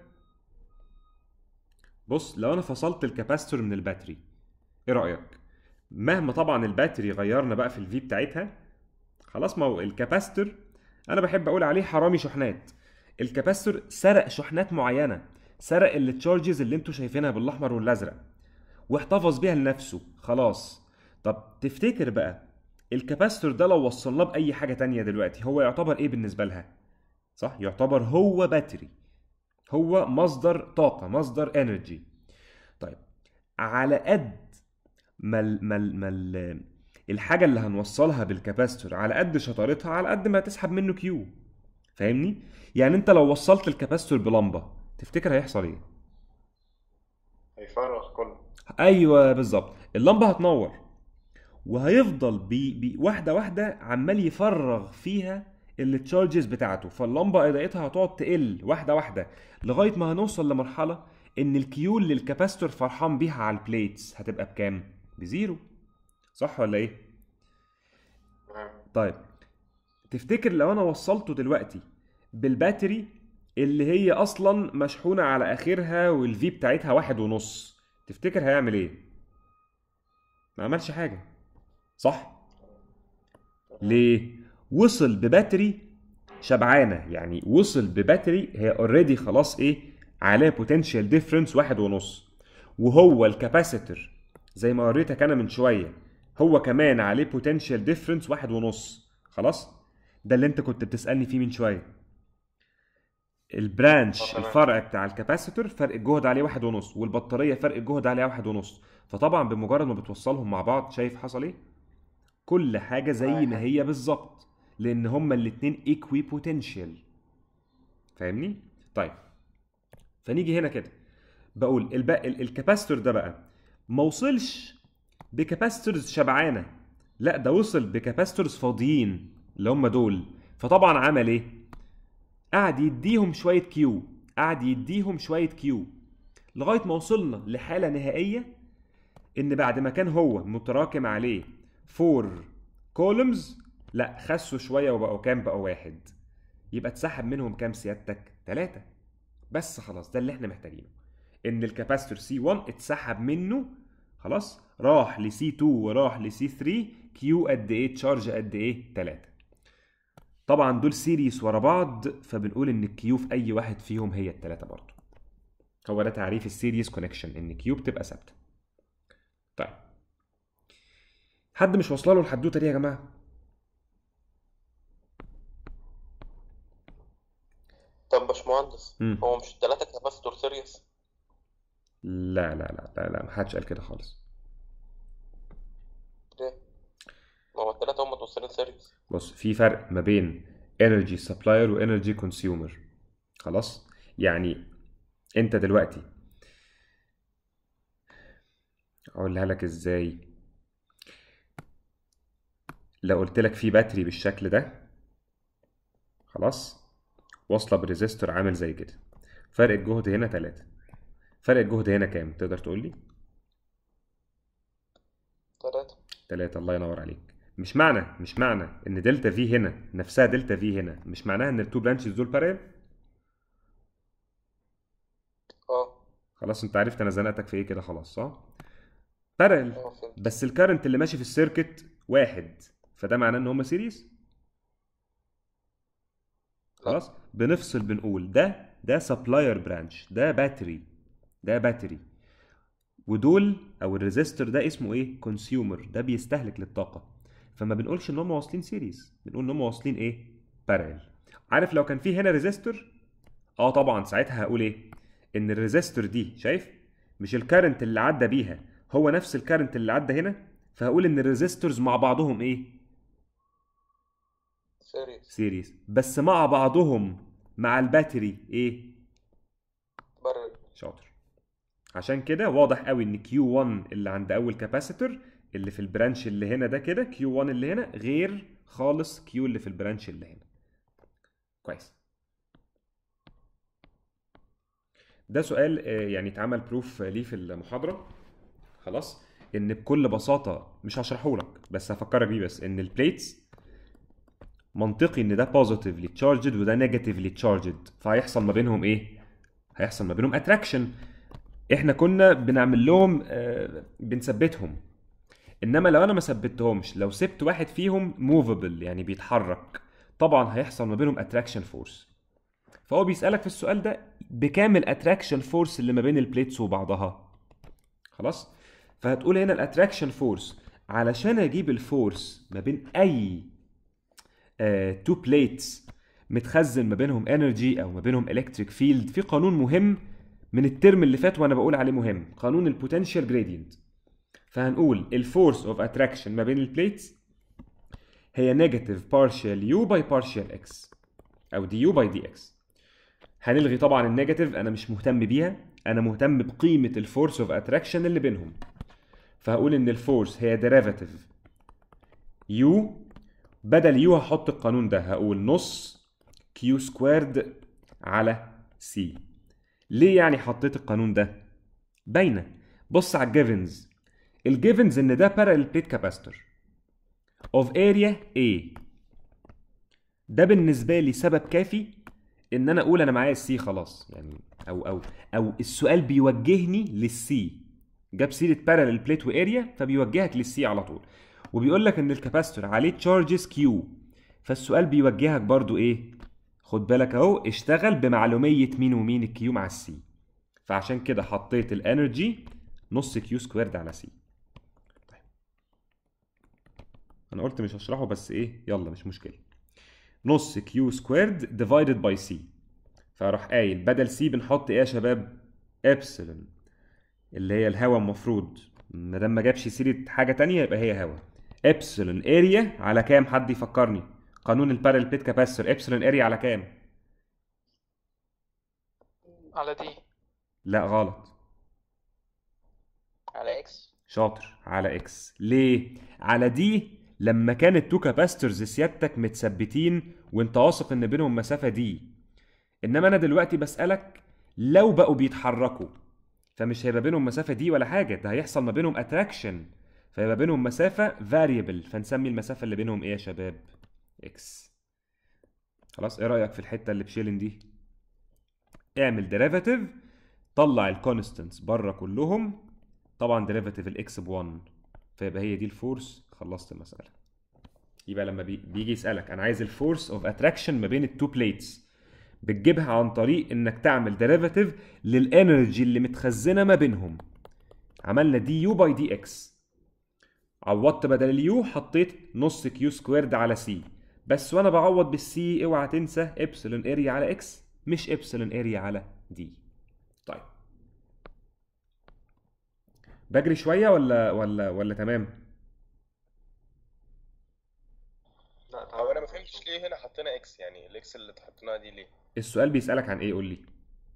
بص لو انا فصلت الكاباستور من الباتري ايه رايك مهما طبعا الباتري غيرنا بقى في الفي بتاعتها خلاص ما هو الكاباستور انا بحب اقول عليه حرامي شحنات الكاباستور سرق شحنات معينه سرق التشارجز اللي انتوا شايفينها بالاحمر والازرق واحتفظ بيها لنفسه خلاص طب تفتكر بقى الكاباستور ده لو وصلناه باي حاجه تانية دلوقتي هو يعتبر ايه بالنسبه لها صح يعتبر هو باتري هو مصدر طاقه مصدر انرجي على قد ما ال ما ال ما ال الحاجه اللي هنوصلها بالكاباستور على قد شطارتها على قد ما هتسحب منه كيو فاهمني يعني انت لو وصلت الكاباستور بلمبه تفتكر هيحصل ايه هيفرغ كله ايوه بالظبط اللمبه هتنور وهيفضل بي بي واحده واحده عمال يفرغ فيها التشارجز بتاعته فاللمبه اضاءتها هتقعد تقل واحده واحده لغايه ما هنوصل لمرحله ان الكيو اللي الكاباستور فرحان بيها على البليتس هتبقى بكام بزيرو صح ولا ايه تمام طيب تفتكر لو انا وصلته دلوقتي بالباتري اللي هي اصلا مشحونه على اخرها والفي بتاعتها واحد ونص تفتكر هيعمل ايه ما عملش حاجه صح ليه وصل بباتري شبعانه يعني وصل بباتري هي اوريدي خلاص ايه عليها بوتنشال ديفرنس واحد ونص وهو الكاباسيتور زي ما وريتك انا من شويه هو كمان عليه بوتنشال ديفرنس واحد ونص خلاص ده اللي انت كنت بتسالني فيه من شويه البرانش آه، تمام. الفرع بتاع الكاباسيتور فرق الجهد عليه واحد ونص والبطاريه فرق الجهد عليها واحد ونص فطبعا بمجرد ما بتوصلهم مع بعض شايف حصل ايه كل حاجه زي ما هي بالظبط لان هما الاتنين ايكوي بوتنشال فاهمني طيب فنيجي هنا كده بقول الب... ال- الكاباستور ده بقى ما وصلش بكاباستورز شبعانه لا ده وصل بكاباستورز فاضيين اللي هم دول فطبعا عمل ايه قعد يديهم شويه كيو قعد يديهم شويه كيو لغايه ما وصلنا لحاله نهائيه ان بعد ما كان هو متراكم عليه فور كولومز لا خسوا شويه وبقوا كام بقوا واحد يبقى اتسحب منهم كام سيادتك ثلاثة بس خلاص ده اللي احنا محتاجينه ان الكاباستور سي 1 اتسحب منه خلاص راح لسي 2 وراح لسي 3 كيو قد ايه تشارج قد ايه 3 طبعا دول سيريس ورا بعض فبنقول ان الكيو في اي واحد فيهم هي الثلاثه برضه هو ده تعريف السيريس كونكشن ان كيو بتبقى ثابته طيب حد مش واصله له الحدوته دي يا جماعه طب باشمهندس مم. هو مش التلاتة كاباستور سيريس لا لا لا لا لا محدش قال كده خالص ليه؟ ما هو التلاتة هم متوصلين سيريس بص في فرق ما بين انرجي سبلاير وانرجي كونسيومر خلاص يعني انت دلوقتي اقولها لك ازاي لو قلت لك في باتري بالشكل ده خلاص واصله بريزيستور عامل زي كده فرق الجهد هنا 3 فرق الجهد هنا كام تقدر تقول لي تلاتة تلاتة الله ينور عليك مش معنى مش معنى ان دلتا في هنا نفسها دلتا في هنا مش معناها ان التو برانشز دول بارل اه خلاص انت عرفت انا زنقتك في ايه كده خلاص صح بارل اه فهمت بس الكارنت اللي ماشي في السيركت واحد فده معناه ان هما سيريز خلاص بنفصل بنقول ده ده سبلاير برانش ده باتري ده باتري ودول او الريزيستور ده اسمه ايه كونسيومر ده بيستهلك للطاقه فما بنقولش ان هم واصلين سيريز بنقول ان هم واصلين ايه بارل عارف لو كان في هنا ريزيستور اه طبعا ساعتها هقول ايه ان الريزيستور دي شايف مش الكارنت اللي عدى بيها هو نفس الكارنت اللي عدى هنا فهقول ان الريزيستورز مع بعضهم ايه سيريس سيريز بس مع بعضهم مع الباتري ايه برل شاطر عشان كده واضح قوي ان Q1 اللي عند اول كاباسيتور اللي في البرانش اللي هنا ده كده Q1 اللي هنا غير خالص Q اللي في البرانش اللي هنا كويس ده سؤال آه، يعني اتعمل بروف ليه في المحاضرة خلاص ان بكل بساطة مش هشرحه لك بس هفكرك بيه بس ان البليتس منطقي ان ده بوزيتيفلي تشارجد وده نيجاتيفلي تشارجد فهيحصل ما بينهم ايه هيحصل ما بينهم اتراكشن احنا كنا بنعمل لهم آه، بنثبتهم انما لو انا ما ثبتهمش لو سبت واحد فيهم موفبل يعني بيتحرك طبعا هيحصل ما بينهم اتراكشن فورس فهو بيسالك في السؤال ده بكام الاتراكشن فورس اللي ما بين البليتس وبعضها خلاص فهتقول هنا الاتراكشن فورس علشان اجيب الفورس ما بين اي تو بليتس متخزن ما بينهم انرجي او ما بينهم الكتريك فيلد في قانون مهم من الترم اللي فات وانا بقول عليه مهم قانون البوتنشال جريدينت فهنقول الفورس اوف اتراكشن ما بين البليتس هي نيجاتيف بارشال يو باي بارشال اكس او دي يو باي دي اكس هنلغي طبعا النيجاتيف انا مش مهتم بيها انا مهتم بقيمه الفورس اوف اتراكشن اللي بينهم فهقول ان الفورس هي ديريفاتيف يو بدل يو هحط القانون ده هقول نص كيو سكويرد على سي ليه يعني حطيت القانون ده باينه بص على الجيفنز الجيفنز ان ده بارallel plate capacitor of area A ده بالنسبه لي سبب كافي ان انا اقول انا معايا السي خلاص يعني او او او السؤال بيوجهني للسي جاب سيره بارallel بليت واريا فبيوجهك للسي على طول وبيقول لك ان الكاباستور عليه تشارجز كيو فالسؤال بيوجهك برضو ايه خد بالك اهو اشتغل بمعلوميه مين ومين الكيو مع السي فعشان كده حطيت الانرجي نص كيو سكويرد على سي طيب انا قلت مش هشرحه بس ايه يلا مش مشكله نص كيو سكويرد ديفايدد باي سي فراح قايل بدل سي بنحط ايه يا شباب ابسلون اللي هي الهوا المفروض ما دام ما جابش سيره حاجه تانية يبقى هي هوا ابسلون اريا على كام حد يفكرني قانون البارل بيت كاباسيتور ابسلون اريا على كام على دي لا غلط على اكس شاطر على اكس ليه على دي لما كان التو كاباسترز سيادتك متثبتين وانت واثق ان بينهم مسافه دي انما انا دلوقتي بسالك لو بقوا بيتحركوا فمش هيبقى بينهم مسافه دي ولا حاجه ده هيحصل ما بينهم اتراكشن فيبقى بينهم مسافه فاريبل فنسمي المسافه اللي بينهم ايه يا شباب اكس خلاص ايه رايك في الحته اللي بشيلن دي اعمل ديريفاتيف طلع الكونستنتس بره كلهم طبعا ديريفاتيف الاكس ب 1 فيبقى هي دي الفورس خلصت المساله يبقى لما بي- بيجي يسالك انا عايز الفورس اوف اتراكشن ما بين التو بليتس بتجيبها عن طريق انك تعمل ديريفاتيف للانرجي اللي متخزنه ما بينهم عملنا دي يو باي دي اكس عوضت بدل اليو حطيت نص كيو سكويرد على سي بس وانا بعوض بالسي اوعى تنسى ابسلون اريا على اكس مش ابسلون اريا على دي طيب بجري شويه ولا ولا ولا تمام لا هو تمام انا ما فهمتش ليه هنا حطينا اكس يعني الاكس اللي حطيناها دي ليه السؤال بيسالك عن ايه قول لي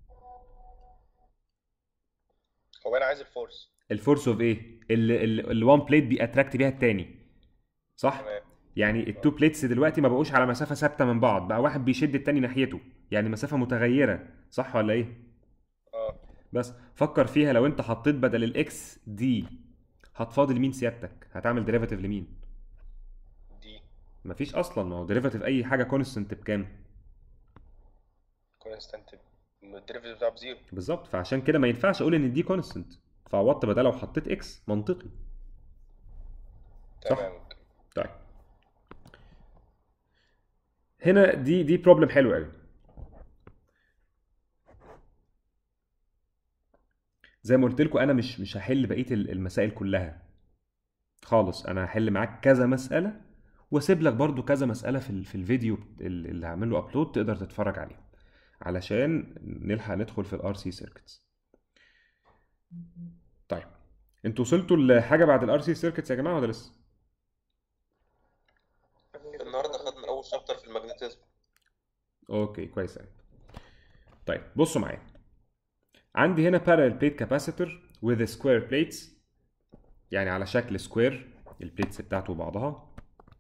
هو انا عايز الفورس الفورس اوف ايه اللي الوان بليت بيأتراكت بيها التاني صح تمام يعني التو بليتس دلوقتي ما بقوش على مسافه ثابته من بعض بقى واحد بيشد التاني ناحيته يعني مسافه متغيره صح ولا ايه اه بس فكر فيها لو انت حطيت بدل الاكس دي هتفاضل مين سيادتك هتعمل ديريفاتيف لمين دي مفيش اصلا ما هو ديريفاتيف اي حاجه كونستنت بكام كونستانت الديريفيتيف بتاعه بزيرو بالظبط فعشان كده ما ينفعش اقول ان دي كونستنت فعوضت بدلها وحطيت اكس منطقي صح. تمام اوكي طيب هنا دي دي بروبلم حلو قوي زي ما قلت لكم انا مش مش هحل بقيه ال- المسائل كلها خالص انا هحل معاك كذا مساله واسيب لك برضو كذا مساله في ال- في الفيديو اللي اللي هعمل له ابلود تقدر تتفرج عليه علشان نلحق ندخل في الار سي سيركتس طيب انتوا وصلتوا لحاجه بعد الار سي سيركتس يا جماعه ولا لسه النهارده خدنا اول شابتر في الماجنتيزم اوكي كويس قوي طيب بصوا معايا عندي هنا parallel plate capacitor with square plates يعني على شكل سكوير البليتس بتاعته بعضها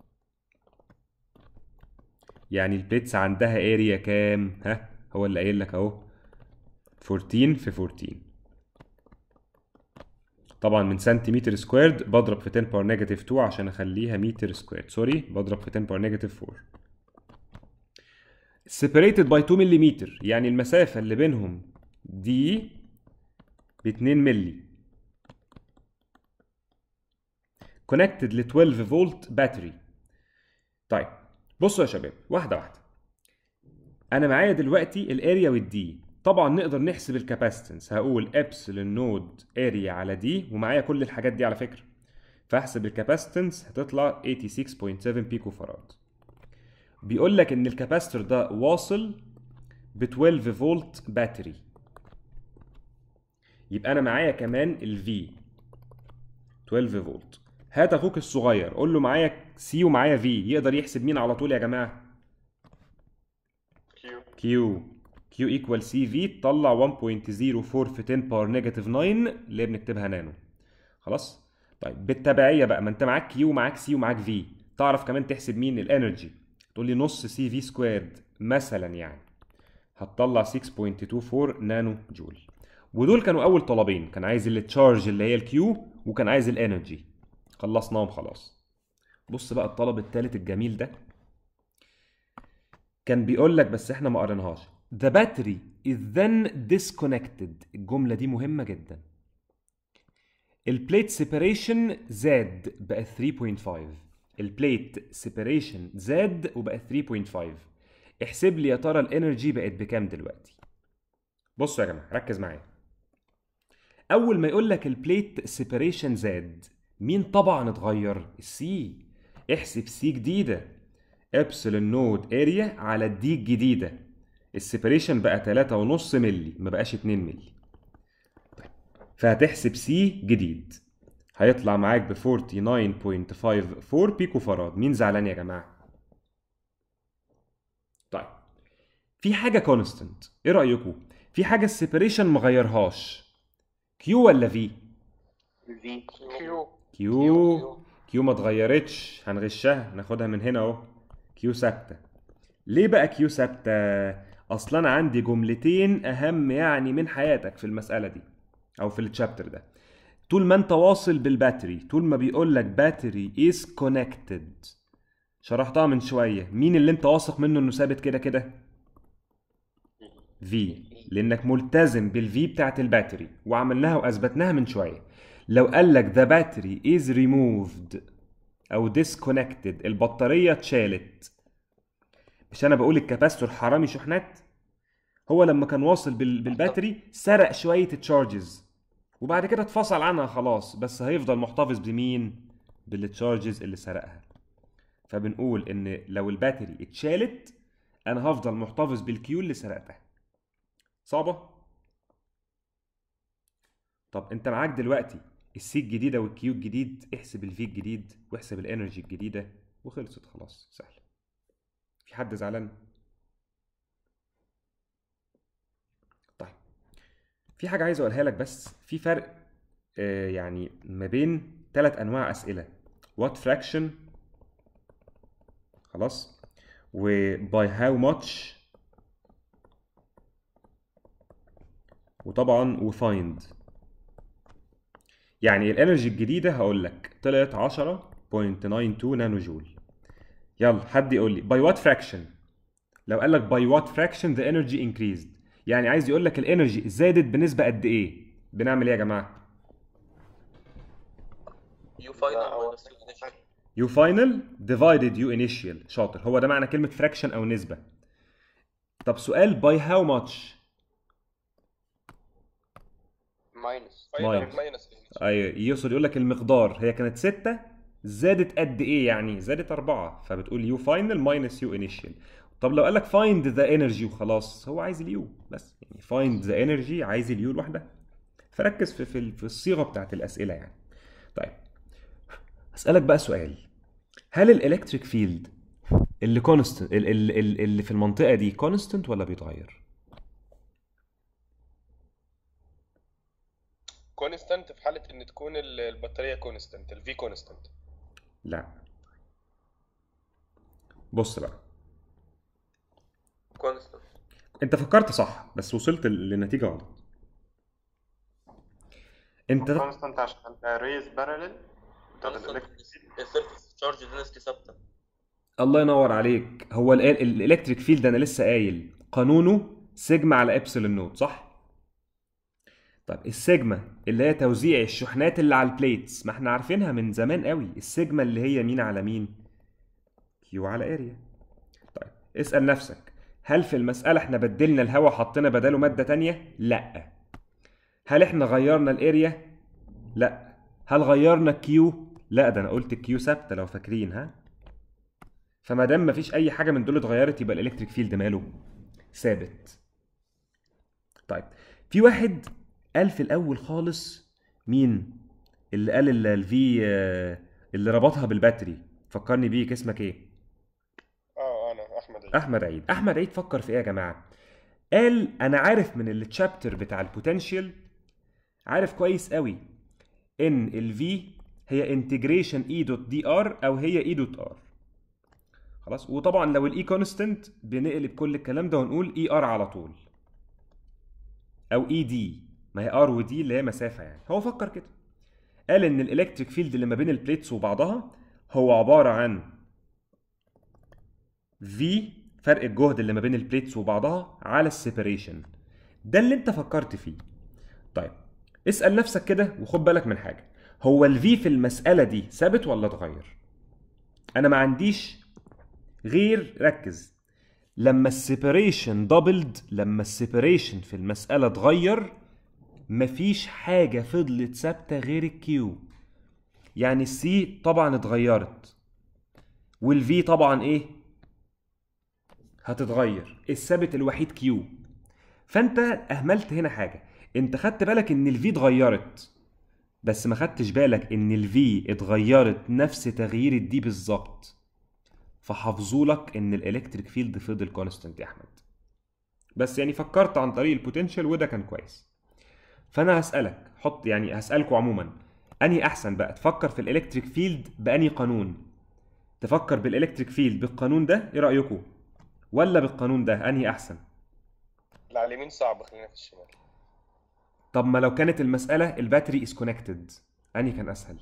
يعني البليتس عندها اريا كام ها هو اللي قايل لك اهو 14 في 14 طبعا من سنتيمتر سكويرد بضرب في 10 باور نيجاتيف 2 عشان اخليها متر سكويرد سوري بضرب في 10 باور نيجاتيف 4 separated by 2 ملم يعني المسافة اللي بينهم دي ب 2 ملي connected ل 12 فولت باتري طيب بصوا يا شباب واحدة واحدة أنا معايا دلوقتي الاريا والدي طبعا نقدر نحسب الكاباسيتنس هقول ابسلون نود اريا على دي ومعايا كل الحاجات دي على فكرة فاحسب الكاباسيتنس هتطلع 86.7 بيكو فراد بيقول لك ان الكاباستور ده واصل ب 12 فولت باتري يبقى انا معايا كمان الفي 12 فولت هات اخوك الصغير قول له معايا سي ومعايا في يقدر يحسب مين على طول يا جماعه كيو كيو كيو ايكوال سي في تطلع 1.04 في 10 باور نيجاتيف 9 اللي بنكتبها نانو خلاص طيب بالتبعيه بقى ما انت معاك كيو ومعاك سي ومعاك في تعرف كمان تحسب مين الانرجي تقول لي نص سي في سكويرد مثلا يعني هتطلع 6.24 نانو جول ودول كانوا اول طلبين كان عايز التشارج اللي هي الكيو وكان عايز الانرجي خلصناهم خلاص بص بقى الطلب الثالث الجميل ده كان بيقول لك بس احنا ما قريناهاش The battery is then disconnected الجملة دي مهمة جدا البليت سيبريشن زاد بقى 3.5 البليت سيبريشن زاد وبقى 3.5 احسب لي يا ترى الانرجي بقت بكام دلوقتي بصوا يا جماعة ركز معايا اول ما يقول لك البليت سيبريشن زاد مين طبعا اتغير السي احسب سي جديده ابسلون نود اريا على الدي الجديده السيبريشن بقى 3.5 مللي ما بقاش 2 مللي طيب. فهتحسب سي جديد هيطلع معاك ب 49.54 بيكو فراد مين زعلان يا جماعه طيب في حاجه كونستنت ايه رايكم في حاجه السيبريشن مغيرهاش كيو ولا في في كيو كيو كيو ما اتغيرتش هنغشها ناخدها من هنا اهو كيو ثابته ليه بقى كيو ثابته اصلا انا عندي جملتين اهم يعني من حياتك في المساله دي او في التشابتر ده طول ما انت واصل بالباتري طول ما بيقول لك باتري از كونكتد شرحتها من شويه مين اللي انت واثق منه انه ثابت كده كده في لانك ملتزم بالفي بتاعت الباتري وعملناها واثبتناها من شويه لو قال لك the battery is removed او disconnected البطاريه اتشالت مش انا بقول الكاباستور حرامي شحنات هو لما كان واصل بال... بالباتري سرق شويه تشارجز وبعد كده اتفصل عنها خلاص بس هيفضل محتفظ بمين بالتشارجز اللي سرقها فبنقول ان لو الباتري اتشالت انا هفضل محتفظ بالكيو اللي سرقتها صعبه طب انت معاك دلوقتي السي الجديده والكيو الجديد احسب الفي الجديد واحسب الانرجي الجديده وخلصت خلاص سهل في حد زعلان طيب في حاجه عايز اقولها لك بس في فرق آه يعني ما بين ثلاث انواع اسئله وات فراكشن خلاص وباي هاو ماتش وطبعا وفايند يعني الانرجي الجديده هقول لك طلعت 10.92 نانو جول يلا حد يقول لي باي وات فراكشن لو قال لك باي وات فراكشن ذا انرجي انكريزد يعني عايز يقول لك الانرجي زادت بنسبه قد ايه بنعمل ايه يا جماعه يو فاينل لا، هو- ماينس يو initial. يو فاينل ديفايدد يو انيشال شاطر هو ده معنى كلمه فراكشن او نسبه طب سؤال باي هاو ماتش ماينس ماينس. ماينس ايوه يقصد يقول لك المقدار هي كانت 6 زادت قد ايه يعني زادت 4 فبتقول يو فاينل ماينس يو انيشال طب لو قال لك فايند ذا انرجي وخلاص هو عايز اليو بس يعني فايند ذا انرجي عايز اليو لوحدها فركز في في, في الصيغه بتاعت الاسئله يعني طيب اسالك بقى سؤال هل الالكتريك فيلد اللي كونستنت اللي في المنطقه دي كونستنت ولا بيتغير كونستانت في حاله ان تكون ال- البطاريه كونستانت الفي كونستانت لا بص بقى كونستنت انت فكرت صح بس وصلت ل- لنتيجه غلط انت كونستانت عشان ريز بارلل طب الالكتريك السيرفيس تشارج دينستي ثابته الله ينور عليك هو ال- ال- الالكتريك فيلد انا لسه قايل قانونه سيجما على ابسلون نوت صح طيب السيجما اللي هي توزيع الشحنات اللي على البليتس ما احنا عارفينها من زمان قوي السيجما اللي هي مين على مين كيو على اريا طيب اسأل نفسك هل في المسألة احنا بدلنا الهواء حطينا بداله مادة تانية لا هل احنا غيرنا الاريا لا هل غيرنا الكيو لا ده انا قلت الكيو ثابته لو فاكرين ها فما دام مفيش اي حاجه من دول اتغيرت يبقى الالكتريك فيلد ماله ثابت طيب في واحد قال في الاول خالص مين اللي قال الفي اللي ربطها بالباتري فكرني بيك اسمك ايه اه انا احمد عيد احمد عيد احمد عيد فكر في ايه يا جماعه قال انا عارف من التشابتر بتاع البوتنشال عارف كويس قوي ان الفي هي انتجريشن اي دوت دي ار او هي اي دوت ار خلاص وطبعا لو الاي كونستنت بنقلب كل الكلام ده ونقول اي ار على طول او اي دي ما هي ار ودي اللي هي مسافه يعني هو فكر كده قال ان الالكتريك فيلد اللي ما بين البليتس وبعضها هو عباره عن في فرق الجهد اللي ما بين البليتس وبعضها على السيبريشن ده اللي انت فكرت فيه طيب اسال نفسك كده وخد بالك من حاجه هو الفي في المساله دي ثابت ولا اتغير انا ما عنديش غير ركز لما السيبريشن دبلد لما السيبريشن في المساله اتغير مفيش حاجه فضلت ثابته غير الكيو يعني السي طبعا اتغيرت والفي طبعا ايه هتتغير الثابت الوحيد كيو فانت اهملت هنا حاجه انت خدت بالك ان الفي اتغيرت بس ما خدتش بالك ان الفي اتغيرت نفس تغيير الدي بالظبط فحافظوا لك ان الالكتريك فيلد فضل كونستنت يا احمد بس يعني فكرت عن طريق البوتنشال وده كان كويس فانا هسالك حط يعني هسالكوا عموما انهي احسن بقى تفكر في الالكتريك فيلد بانهي قانون تفكر بالالكتريك فيلد بالقانون ده ايه رايكم ولا بالقانون ده انهي احسن اللي على اليمين صعب خلينا في الشمال طب ما لو كانت المساله الباتري از كونكتد انهي كان اسهل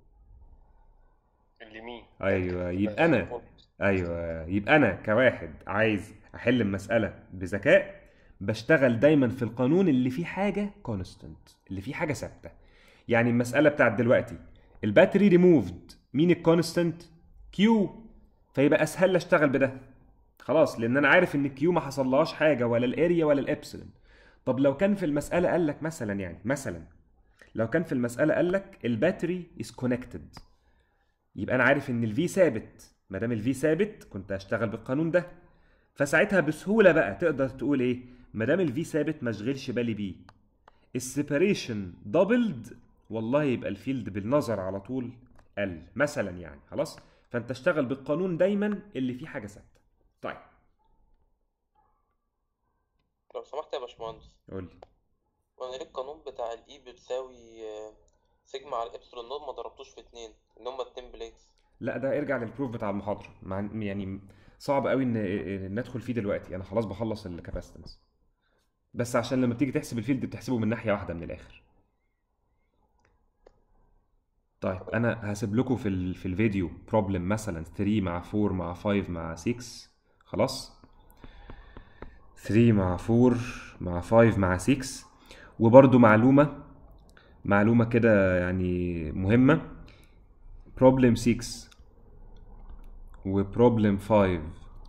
اليمين ايوه يبقى انا ايوه يبقى انا كواحد عايز احل المساله بذكاء بشتغل دايما في القانون اللي فيه حاجه كونستنت اللي فيه حاجه ثابته يعني المساله بتاعت دلوقتي الباتري ريموفد مين الكونستنت كيو فيبقى اسهل لي اشتغل بده خلاص لان انا عارف ان الكيو ما حصلهاش حاجه ولا الاريا ولا الابسلون طب لو كان في المساله قال لك مثلا يعني مثلا لو كان في المساله قال لك الباتري از كونكتد يبقى انا عارف ان الفي ثابت ما دام الفي ثابت كنت هشتغل بالقانون ده فساعتها بسهوله بقى تقدر تقول ايه ما دام الفي ثابت ما اشغلش بالي بيه السيبريشن دبلد والله يبقى الفيلد بالنظر على طول قل مثلا يعني خلاص فانت اشتغل بالقانون دايما اللي فيه حاجه ثابته طيب لو سمحت يا باشمهندس قول لي وانا ليه القانون بتاع الاي بتساوي آه، سيجما على الابسلون نود ما ضربتوش في اتنين ان هما اتنين بليتس لا ده ارجع للبروف بتاع المحاضره مع يعني صعب قوي ان إن ندخل فيه دلوقتي انا خلاص بخلص الكاباسيتنس بس عشان لما بتيجي تحسب الفيلد بتحسبه من ناحيه واحده من الاخر طيب انا هسيب لكم في ال... في الفيديو بروبلم مثلا 3 مع 4 مع 5 مع 6 خلاص 3 مع 4 مع 5 مع 6 وبرده معلومه معلومه كده يعني مهمه بروبلم 6 وبروبلم 5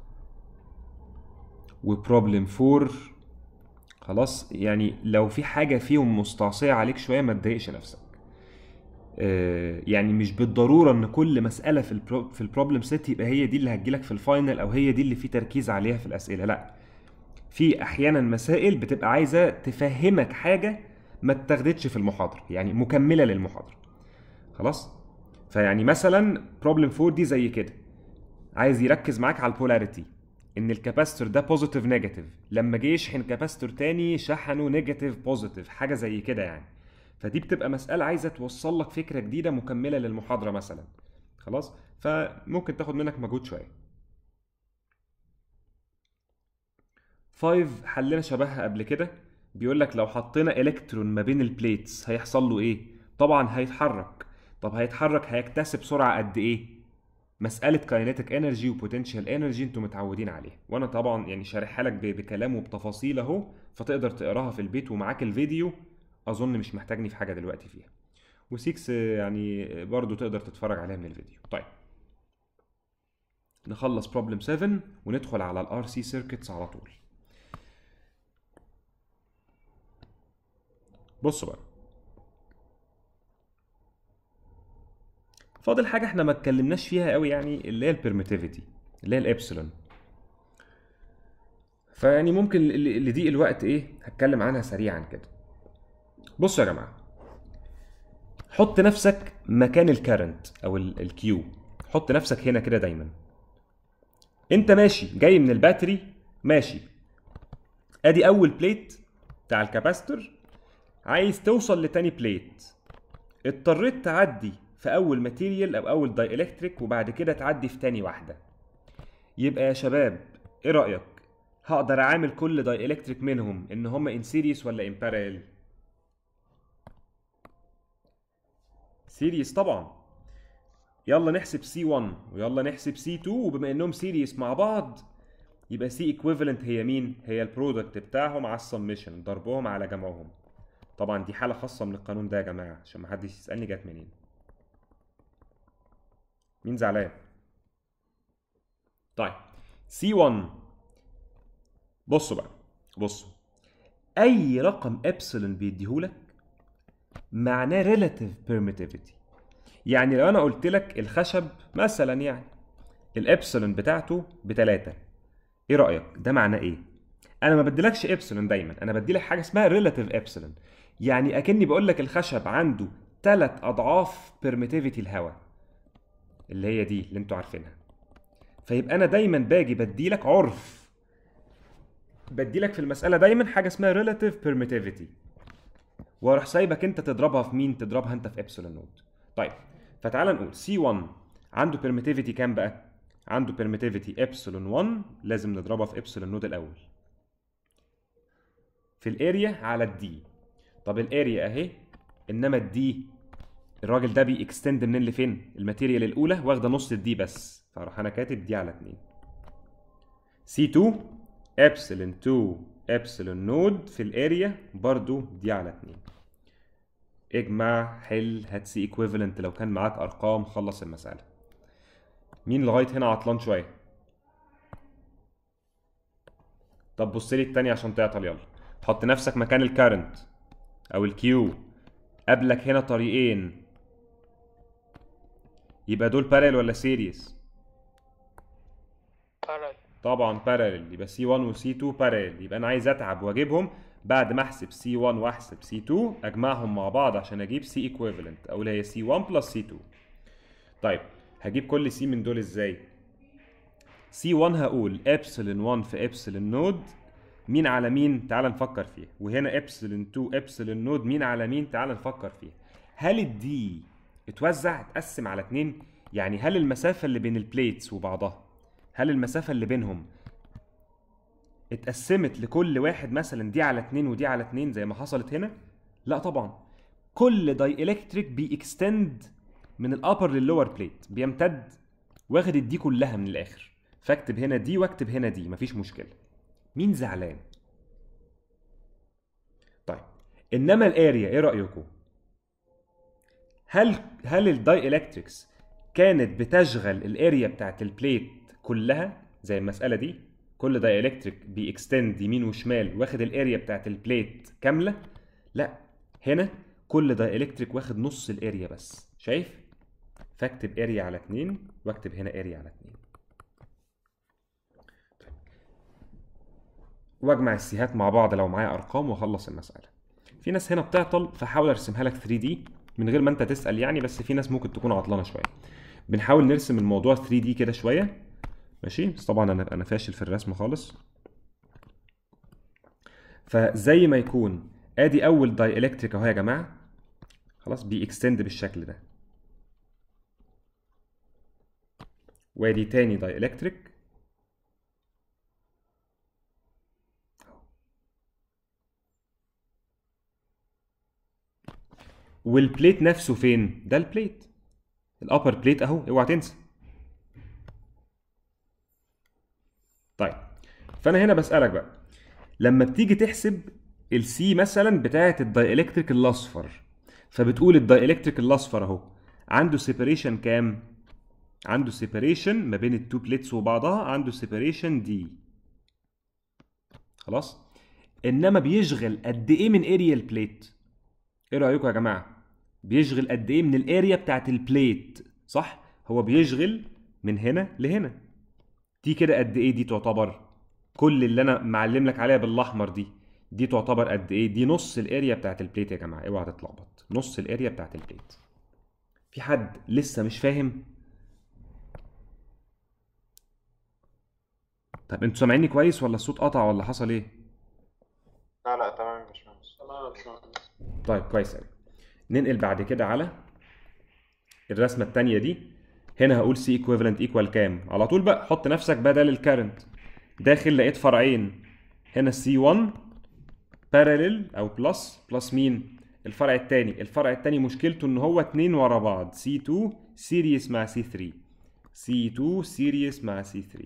وبروبلم 4 خلاص يعني لو في حاجه فيهم مستعصيه عليك شويه ما تضايقش نفسك آه، يعني مش بالضروره ان كل مساله في البرو في البروبلم سيت يبقى هي دي اللي هتجيلك في الفاينل او هي دي اللي في تركيز عليها في الاسئله لا في احيانا مسائل بتبقى عايزه تفهمك حاجه ما اتاخدتش في المحاضره يعني مكمله للمحاضره خلاص فيعني مثلا بروبلم 4 دي زي كده عايز يركز معاك على البولاريتي ان الكاباستور ده بوزيتيف نيجاتيف لما جه يشحن كاباستور تاني شحنه نيجاتيف بوزيتيف حاجه زي كده يعني فدي بتبقى مساله عايزه توصل لك فكره جديده مكمله للمحاضره مثلا خلاص فممكن تاخد منك مجهود شويه 5 حلنا شبهها قبل كده بيقول لك لو حطينا الكترون ما بين البليتس هيحصل له ايه طبعا هيتحرك طب هيتحرك هيكتسب سرعه قد ايه مساله كاينيتيك انرجي وبوتنشال انرجي انتوا متعودين عليها وانا طبعا يعني شارحها لك ب- بكلام وبتفاصيل اهو فتقدر تقراها في البيت ومعاك الفيديو اظن مش محتاجني في حاجه دلوقتي فيها و6 يعني برضو تقدر تتفرج عليها من الفيديو طيب نخلص بروبلم 7 وندخل على الار سي سيركتس على طول بصوا بقى فاضل حاجه احنا ما اتكلمناش فيها قوي يعني اللي هي البرميتيفيتي اللي هي الابسلون فيعني ممكن ل- لضيق الوقت ايه هتكلم عنها سريعا كده بصوا يا جماعه حط نفسك مكان الكارنت او الكيو حط نفسك هنا كده دايما انت ماشي جاي من الباتري ماشي ادي اول بليت بتاع الكاباستور عايز توصل لتاني بليت اضطريت تعدي في اول ماتيريال او اول داي الكتريك وبعد كده تعدي في تاني واحده يبقى يا شباب ايه رايك هقدر اعامل كل داي الكتريك منهم ان هم ان سيريس ولا ان بارallel سيريس طبعا يلا نحسب سي 1 ويلا نحسب سي 2 وبما انهم سيريس مع بعض يبقى سي ايكويفالنت هي مين هي البرودكت بتاعهم على السمشن ضربهم على جمعهم طبعا دي حاله خاصه من القانون ده يا جماعه عشان ما حدش يسالني جت منين مين زعلان طيب سي 1 بصوا بقى بصوا اي رقم ابسلون بيديهولك معناه ريلاتيف بيرميتيفيتي يعني لو انا قلت لك الخشب مثلا يعني الابسلون بتاعته بتلاتة ايه رايك ده معناه ايه انا ما بديلكش ابسلون دايما انا بديلك حاجه اسمها ريلاتيف ابسلون يعني اكني بقول لك الخشب عنده ثلاث اضعاف بيرميتيفيتي الهواء اللي هي دي اللي انتوا عارفينها فيبقى انا دايما باجي بديلك عرف بديلك في المساله دايما حاجه اسمها ريلاتيف بيرميتيفيتي واروح سايبك انت تضربها في مين تضربها انت في ابسلون نود طيب فتعال نقول سي 1 عنده بيرميتيفيتي كام بقى عنده بيرميتيفيتي ابسلون 1 لازم نضربها في ابسلون نود الاول في الاريا على الدي طب الاريا اهي انما الدي الراجل ده بيكستند منين لفين الماتيريال الاولى واخده نص الدي بس فاروح انا كاتب دي على 2 سي 2 ابسلون 2 ابسلون نود في الاريا برضو دي على 2 اجمع حل هات سي ايكويفالنت لو كان معاك ارقام خلص المساله مين لغايه هنا عطلان شويه طب بص لي التاني عشان تعطل يلا حط نفسك مكان الكارنت او الكيو قابلك هنا طريقين يبقى دول بارل ولا سيريس بارل طبعا بارل يبقى سي 1 وسي 2 بارل يبقى انا عايز اتعب واجيبهم بعد ما احسب سي 1 واحسب سي 2 اجمعهم مع بعض عشان اجيب سي ايكويفالنت او اللي هي سي 1 بلس سي 2 طيب هجيب كل سي من دول ازاي سي 1 هقول ابسلون 1 في ابسلون نود مين على مين تعال نفكر فيها وهنا ابسلون 2 ابسلون نود مين على مين تعال نفكر فيها هل الدي اتوزع اتقسم على اتنين يعني هل المسافة اللي بين البليتس وبعضها هل المسافة اللي بينهم اتقسمت لكل واحد مثلا دي على اتنين ودي على اتنين زي ما حصلت هنا؟ لا طبعا كل داي الكتريك بيكستند من الابر لللور بليت بيمتد واخد الدي كلها من الاخر فاكتب هنا دي واكتب هنا دي مفيش مشكله مين زعلان طيب انما الاريا ايه رايكم هل هل الداي الكتريكس كانت بتشغل الاريا بتاعت البليت كلها زي المساله دي كل داي الكتريك بيكستند يمين وشمال واخد الاريا بتاعت البليت كامله لا هنا كل داي الكتريك واخد نص الاريا بس شايف فاكتب اريا على 2 واكتب هنا اريا على 2 واجمع السيهات مع بعض لو معايا ارقام واخلص المساله في ناس هنا بتعطل فحاول ارسمها لك 3 دي من غير ما انت تسال يعني بس في ناس ممكن تكون عطلانه شويه بنحاول نرسم الموضوع 3 دي كده شويه ماشي بس طبعا انا انا فاشل في الرسم خالص فزي ما يكون ادي اول داي الكتريك اهو يا جماعه خلاص بيكستند بالشكل ده وادي تاني داي الكتريك والبليت نفسه فين ده البليت الابر بليت اهو اوعى تنسى طيب فانا هنا بسالك بقى لما بتيجي تحسب السي مثلا بتاعه الدايلكتريك الاصفر فبتقول الدايلكتريك الاصفر اهو عنده سيبريشن كام عنده سيبريشن ما بين التو بليتس وبعضها عنده سيبريشن دي خلاص انما بيشغل قد ايه من اريا البليت ايه رايكم يا جماعه بيشغل قد ايه من الاريا بتاعت البليت صح هو بيشغل من هنا لهنا دي كده قد ايه دي تعتبر كل اللي انا معلم لك عليها بالاحمر دي دي تعتبر قد ايه دي نص الاريا بتاعت البليت يا جماعه اوعى تتلخبط نص الاريا بتاعت البليت في حد لسه مش فاهم طب انتوا سامعيني كويس ولا الصوت قطع ولا حصل ايه لا لا تمام يا باشمهندس تمام يا باشمهندس طيب كويس قوي ننقل بعد كده على الرسمه الثانيه دي هنا هقول سي ايكويفالنت ايكوال كام على طول بقى حط نفسك بدل الكارنت داخل لقيت فرعين هنا سي 1 باراليل او بلس بلس مين الفرع الثاني الفرع الثاني مشكلته ان هو اتنين ورا بعض سي 2 سيريس مع سي 3 سي 2 سيريس مع سي 3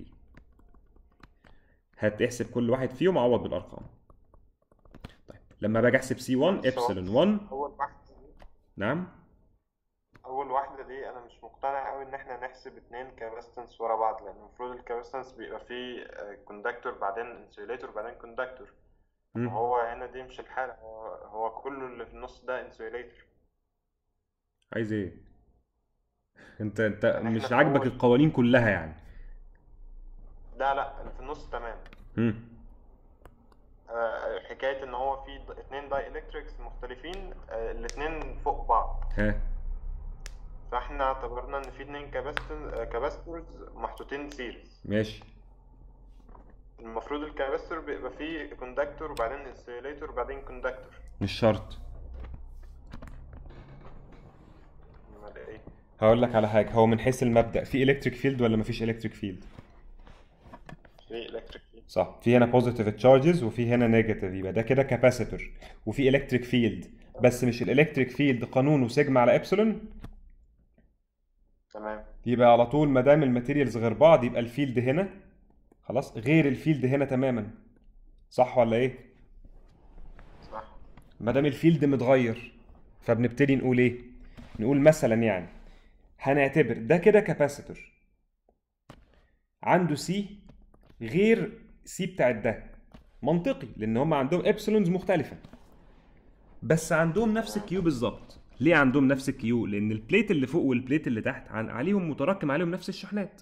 هتحسب كل واحد فيهم عوض بالارقام طيب لما باجي احسب سي 1 ابسلون 1 اول واحده دي نعم اول واحده دي انا مش مقتنع قوي ان احنا نحسب اتنين كاباستنس ورا بعض لان المفروض الكاباستنس بيبقى فيه كوندكتور بعدين انسيوليتور بعدين كوندكتور مم. هو هنا دي مش الحالة هو هو كله اللي في النص ده انسيوليتور عايز ايه انت انت يعني مش احنا في عاجبك أول- القوانين كلها يعني لا لا اللي في النص تمام مم. آه، حكاية ان هو في د- اتنين داي الكتريكس مختلفين آه، الاتنين فوق بعض ها فاحنا اعتبرنا ان في اتنين كاباستورز محطوطين سيريز ماشي المفروض الكاباستور بيبقى فيه كوندكتور وبعدين انسيوليتور وبعدين كوندكتور مش شرط امال ايه هقول لك على حاجه هو من حيث المبدأ في الكتريك فيلد ولا مفيش الكتريك فيلد في الكتريك صح في هنا بوزيتيف تشارجز وفي هنا نيجاتيف يبقى ده كده كاباسيتور وفي الكتريك فيلد بس مش الالكتريك فيلد قانونه سيجما على ابسلون تمام يبقى على طول ما دام الماتيريالز غير بعض يبقى الفيلد هنا خلاص غير الفيلد هنا تماما صح ولا ايه صح ما دام الفيلد متغير فبنبتدي نقول ايه نقول مثلا يعني هنعتبر ده كده كاباسيتور عنده سي غير سي بتاعت ده منطقي لان هم عندهم ابسلونز مختلفه بس عندهم نفس الكيو بالظبط ليه عندهم نفس الكيو لان البليت اللي فوق والبليت اللي تحت عن عليهم متراكم عليهم نفس الشحنات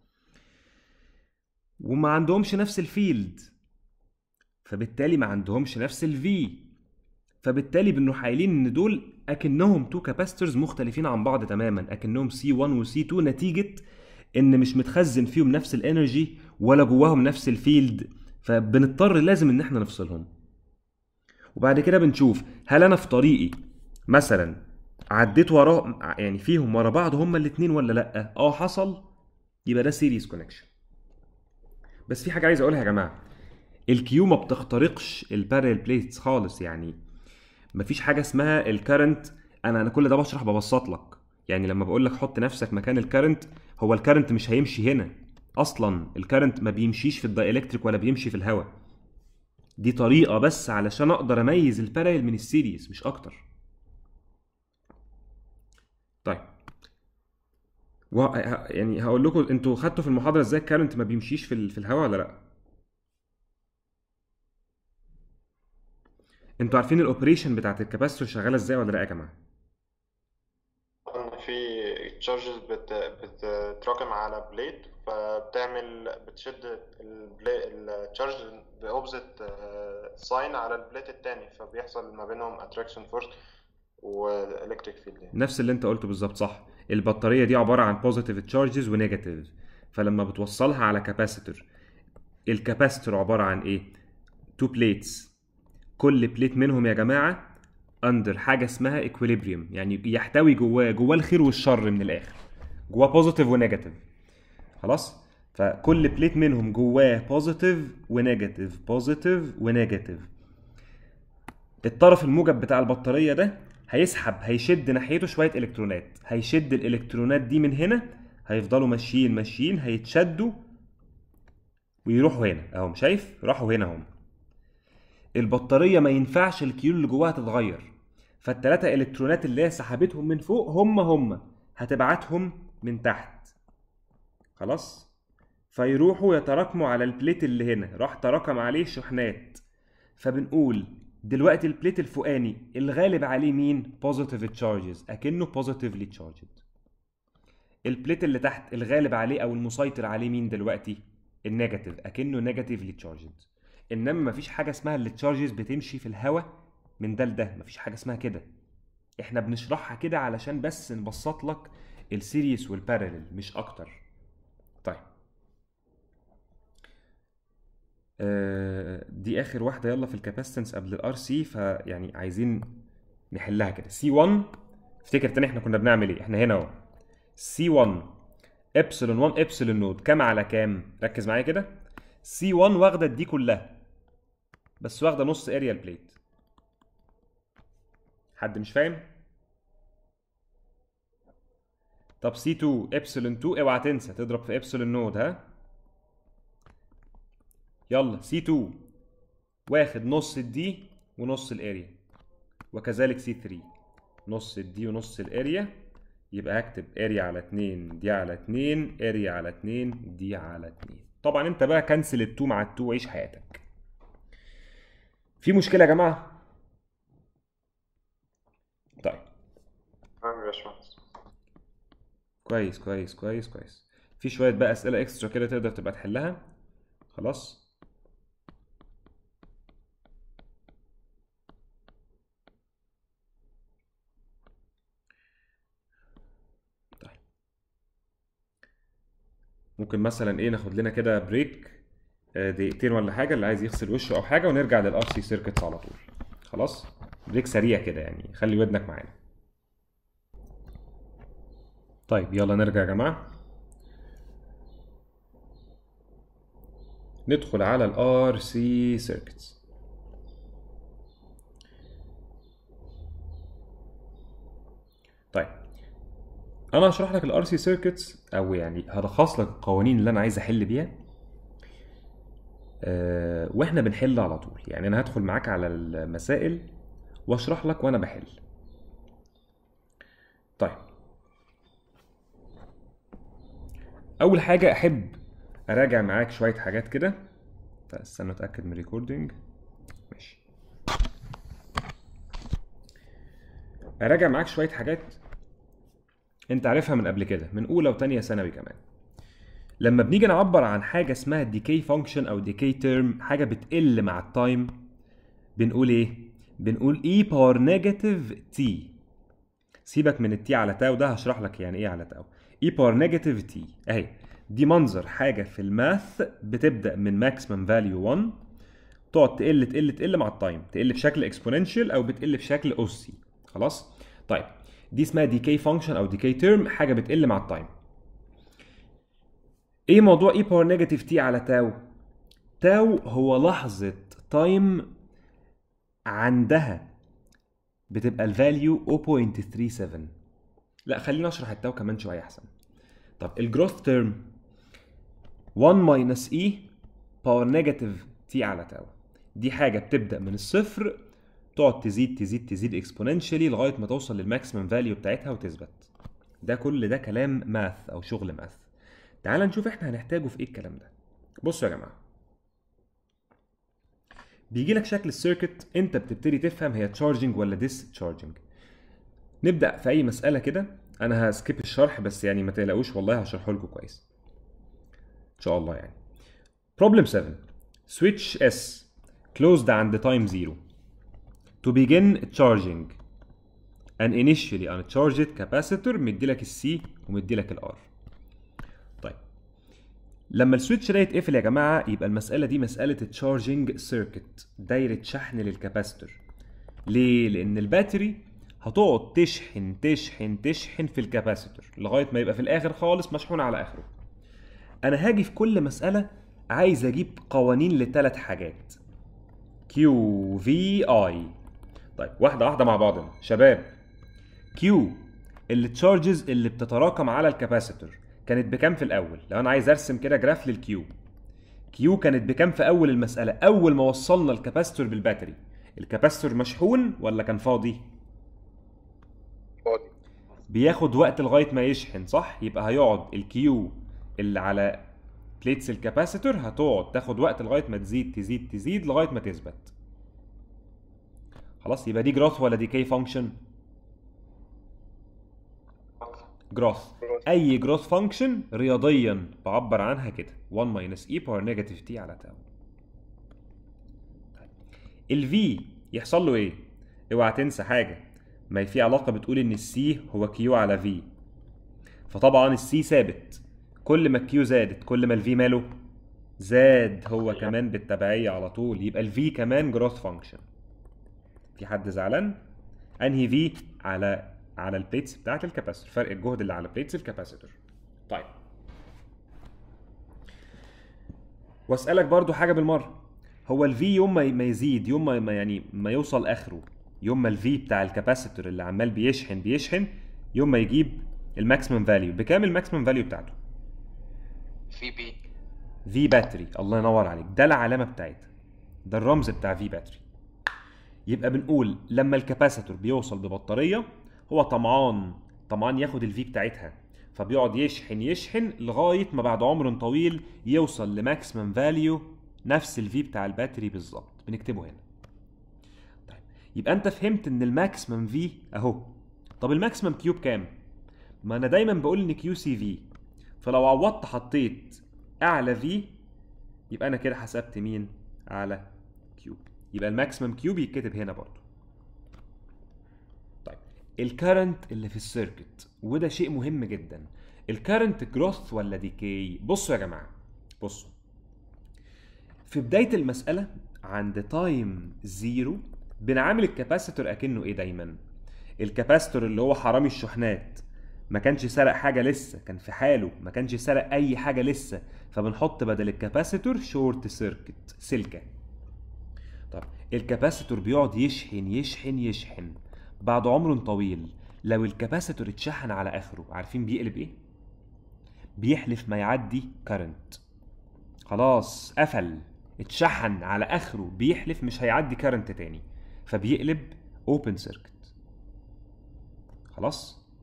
وما عندهمش نفس الفيلد فبالتالي ما عندهمش نفس الفي فبالتالي بنروح قايلين ان دول اكنهم تو كاباسترز مختلفين عن بعض تماما اكنهم سي 1 وسي 2 نتيجه ان مش متخزن فيهم نفس الانرجي ولا جواهم نفس الفيلد فبنضطر لازم ان احنا نفصلهم وبعد كده بنشوف هل انا في طريقي مثلا عديت وراه يعني فيهم ورا بعض هما الاثنين ولا لا اه حصل يبقى ده سيريز كونكشن بس في حاجه عايز اقولها يا جماعه الكيو ما بتخترقش البارل بليتس خالص يعني مفيش حاجه اسمها الكرنت انا انا كل ده بشرح ببسط لك يعني لما بقول لك حط نفسك مكان الكرنت هو الكرنت مش هيمشي هنا اصلا الكرنت ما بيمشيش في الدايلكتريك ولا بيمشي في الهواء دي طريقه بس علشان اقدر اميز البارل من السيريز مش اكتر طيب و... ه- يعني هقول لكم انتوا خدتوا في المحاضره ازاي الكرنت ما بيمشيش في ال... في الهواء ولا لا انتوا عارفين الاوبريشن بتاعت الكاباسيتور شغاله ازاي ولا لا يا جماعه ان في تشارجز بت... بتتراكم على بليت فبتعمل بتشد التشارج باوبزيت ساين على البليت التاني فبيحصل ما بينهم اتراكشن فورس والكتريك فيلد يعني نفس اللي انت قلته بالظبط صح البطاريه دي عباره عن بوزيتيف تشارجز ونيجاتيف فلما بتوصلها على كاباسيتور الكاباسيتور عباره عن ايه تو بليتس كل بليت منهم يا جماعه اندر حاجه اسمها ايكويليبريم يعني يحتوي جواه جواه الخير والشر من الاخر جواه بوزيتيف ونيجاتيف خلاص فكل بليت منهم جواه بوزيتيف ونيجاتيف بوزيتيف ونيجاتيف الطرف الموجب بتاع البطاريه ده هيسحب هيشد ناحيته شويه الكترونات هيشد الالكترونات دي من هنا هيفضلوا ماشيين ماشيين هيتشدوا ويروحوا هنا اهو شايف راحوا هنا هم البطاريه ما ينفعش الكيو اللي جواها تتغير فالتلاتة الكترونات اللي هي سحبتهم من فوق هم هم هتبعتهم من تحت خلاص فيروحوا يتراكموا على البليت اللي هنا راح تراكم عليه شحنات فبنقول دلوقتي البليت الفوقاني الغالب عليه مين بوزيتيف تشارجز اكنه بوزيتيفلي تشارجد البليت اللي تحت الغالب عليه او المسيطر عليه مين دلوقتي النيجاتيف اكنه نيجاتيفلي تشارجد انما مفيش حاجه اسمها اللي التشارجز بتمشي في الهواء من ده لده مفيش حاجه اسمها كده احنا بنشرحها كده علشان بس نبسط لك السيريس والباراليل مش اكتر طيب آه، دي اخر واحده يلا في الكاباسيتنس قبل الار سي فيعني عايزين نحلها كده سي 1 افتكر تاني احنا كنا بنعمل ايه احنا هنا اهو سي 1 ابسلون 1 ابسلون نود كام على كام ركز معايا كده سي 1 واخده دي كلها بس واخده نص اريال بليت حد مش فاهم طب سي 2 ابسلون 2 اوعى تنسى تضرب في ابسلون نود ها يلا سي 2 واخد نص الدي ونص الاريا وكذلك سي 3 نص الدي ونص الاريا يبقى هكتب اريا على 2 دي على 2 اريا على 2 دي على 2 طبعا انت بقى كنسل ال 2 مع ال 2 وعيش حياتك في مشكله يا جماعه طيب تمام يا باشمهندس كويس كويس كويس كويس في شويه بقى اسئله اكسترا كده تقدر تبقى تحلها خلاص طيب ممكن مثلا ايه ناخد لنا كده بريك آه، دقيقتين ولا حاجه اللي عايز يغسل وشه او حاجه ونرجع للار سي سيركتس على طول خلاص بريك سريع كده يعني خلي ودنك معانا طيب يلا نرجع يا جماعه ندخل على الار سي سيركتس طيب انا هشرح لك الار سي سيركتس او يعني هلخص لك القوانين اللي انا عايز احل بيها أه واحنا بنحل على طول يعني انا هدخل معاك على المسائل واشرح لك وانا بحل طيب اول حاجه احب اراجع معاك شويه حاجات كده طيب استنى اتاكد من الريكوردينج ماشي اراجع معاك شويه حاجات انت عارفها من قبل كده من اولى وتانية ثانوي كمان لما بنيجي نعبر عن حاجه اسمها ديكي فانكشن او ديكي تيرم حاجه بتقل مع التايم بنقول ايه بنقول اي باور نيجاتيف تي سيبك من التي على تاو ده هشرح لك يعني ايه على تاو اي باور نيجاتيف تي اهي دي منظر حاجه في الماث بتبدا من ماكسيمم فاليو 1 تقعد تقل تقل تقل مع التايم تقل بشكل اكسبوننشال او بتقل بشكل اوسي خلاص طيب دي اسمها ديكي فانكشن او ديكي تيرم حاجه بتقل مع التايم ايه موضوع اي باور نيجاتيف تي على تاو تاو هو لحظه تايم عندها بتبقى الفاليو 0.37 لا خلينا اشرح التاو كمان شويه احسن طب الجروث تيرم 1 ماينس اي باور نيجاتيف تي على تاو دي حاجه بتبدا من الصفر تقعد تزيد تزيد تزيد اكسبوننشالي لغايه ما توصل للماكسيمم فاليو بتاعتها وتثبت ده كل ده كلام ماث او شغل ماث تعال نشوف احنا هنحتاجه في ايه الكلام ده بصوا يا جماعه بيجي لك شكل السيركت انت بتبتدي تفهم هي تشارجنج ولا ديس تشارجنج نبدا في اي مساله كده انا هسكيب الشرح بس يعني ما تقلقوش والله هشرحه لكم كويس ان شاء الله يعني problem 7 switch S closed عند time 0 to begin charging an initially uncharged capacitor مديلك السي ومديلك الار طيب لما السويتش ده يتقفل يا جماعه يبقى المساله دي مساله تشارجنج سيركت دايره شحن للكاباستور ليه لان الباتري هتقعد تشحن تشحن تشحن في الكاباسيتور لغايه ما يبقى في الاخر خالص مشحون على اخره انا هاجي في كل مساله عايز اجيب قوانين لثلاث حاجات كيو في اي طيب واحده واحده مع بعضنا شباب كيو التشارجز اللي بتتراكم على الكاباسيتور كانت بكام في الاول لو انا عايز ارسم كده جراف للكيو كيو كانت بكام في اول المساله اول ما وصلنا الكاباسيتور بالباتري الكاباسيتور مشحون ولا كان فاضي فاضي بياخد وقت لغايه ما يشحن صح يبقى هيقعد الكيو اللي على بليتس الكاباسيتور هتقعد تاخد وقت لغايه ما تزيد تزيد تزيد لغايه ما تثبت خلاص يبقى دي جروث ولا دي كي فانكشن جروث Growth. اي جروث فانكشن رياضيا بعبر عنها كده 1 ماينس اي باور نيجاتيف تي على تاو الفي يحصل له ايه اوعى تنسى حاجه ما في علاقه بتقول ان السي هو كيو على في فطبعا السي ثابت كل ما الكيو زادت كل ما الفي ماله زاد هو صحيح. كمان بالتبعيه على طول يبقى الفي كمان جروث فانكشن في حد زعلان انهي في على على البليتس بتاعت الكاباسيتور فرق الجهد اللي على بليتس الكاباسيتور طيب واسالك برضو حاجه بالمره هو الفي يوم ما ما يزيد يوم ما ما يعني ما يوصل اخره يوم ما الفي بتاع الكاباسيتور اللي عمال بيشحن بيشحن يوم ما يجيب الماكسيمم فاليو بكام الماكسيمم فاليو بتاعته في بي في باتري الله ينور عليك ده العلامه بتاعتها ده الرمز بتاع في باتري يبقى بنقول لما الكاباسيتور بيوصل ببطاريه هو طمعان طمعان ياخد الفي بتاعتها فبيقعد يشحن يشحن لغايه ما بعد عمر طويل يوصل لماكسيمم فاليو نفس الفي بتاع الباتري بالظبط بنكتبه هنا طيب يبقى انت فهمت ان الماكسيمم في اهو طب الماكسيمم كيو بكام ما انا دايما بقول ان كيو سي في فلو عوضت حطيت اعلى في يبقى انا كده حسبت مين اعلى كيو يبقى الماكسيمم كيو بيتكتب هنا برضو طيب الكرنت اللي في السيركت وده شيء مهم جدا الكرنت جروث ولا ديكي بصوا يا جماعه بصوا في بدايه المساله عند تايم زيرو بنعامل الكاباسيتور اكنه ايه دايما الكاباسيتور اللي هو حرامي الشحنات ما كانش سرق حاجه لسه كان في حاله ما كانش سرق اي حاجه لسه فبنحط بدل الكاباسيتور شورت سيركت سلكه طب الكاباسيتور بيقعد يشحن يشحن يشحن بعد عمر طويل لو الكاباسيتور اتشحن على اخره عارفين بيقلب ايه بيحلف ما يعدي كارنت خلاص قفل اتشحن على اخره بيحلف مش هيعدي كارنت تاني فبيقلب اوبن سيركت خلاص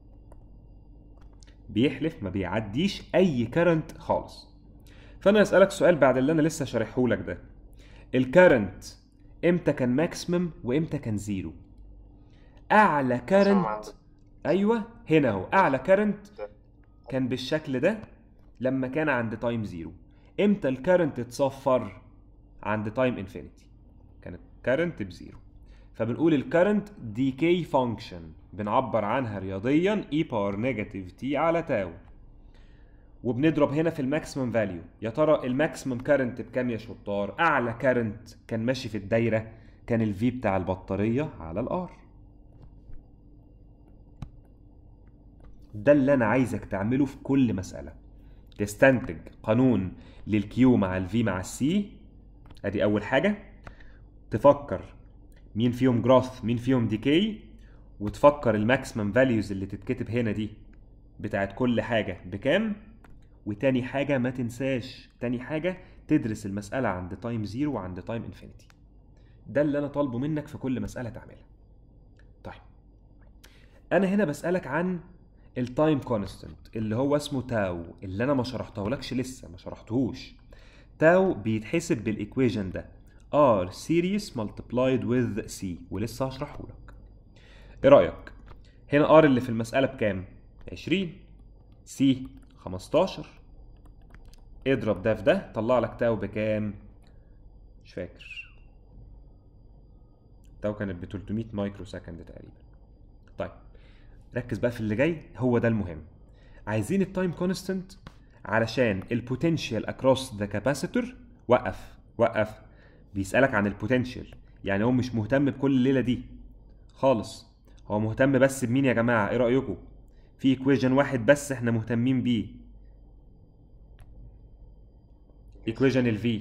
بيحلف ما بيعديش اي كارنت خالص فانا اسالك سؤال بعد اللي انا لسه شارحه لك ده الكارنت امتى كان ماكسيمم وامتى كان زيرو اعلى عند- كارنت ايوه هنا اهو اعلى كارنت كان بالشكل ده لما كان عند تايم زيرو امتى الكارنت اتصفر عند تايم انفينيتي كانت كارنت بزيرو فبنقول الكارنت ديكي فانكشن بنعبر عنها رياضيا اي باور نيجاتيف تي على تاو وبنضرب هنا في الماكسيمم فاليو يا ترى الماكسيمم كارنت بكام يا شطار اعلى كارنت كان ماشي في الدايره كان الفي بتاع البطاريه على الار ده اللي انا عايزك تعمله في كل مساله تستنتج قانون للكيو مع الفي مع السي ادي اول حاجه تفكر مين فيهم جروث مين فيهم ديكي وتفكر الماكسيمم فاليوز اللي تتكتب هنا دي بتاعت كل حاجه بكام وتاني حاجه ما تنساش تاني حاجه تدرس المساله عند تايم زيرو وعند تايم انفينيتي ده اللي انا طالبه منك في كل مساله تعملها طيب انا هنا بسالك عن التايم كونستنت اللي هو اسمه تاو اللي انا ما شرحتهولكش لسه ما شرحتهوش تاو بيتحسب بالايكويجن ده r series multiplied with c ولسه هشرحه لك ايه رايك هنا r اللي في المساله بكام 20 c 15 اضرب ده في ده طلع لك تاو بكام مش فاكر تاو كانت ب 300 مايكرو سكند تقريبا طيب ركز بقى في اللي جاي هو ده المهم عايزين التايم كونستنت علشان البوتنشال اكروس ذا كاباسيتور وقف وقف بيسالك عن البوتنشال يعني هو مش مهتم بكل الليله دي خالص هو مهتم بس بمين يا جماعه ايه رايكم في ايكويجن واحد بس احنا مهتمين بيه ايكويجن الفي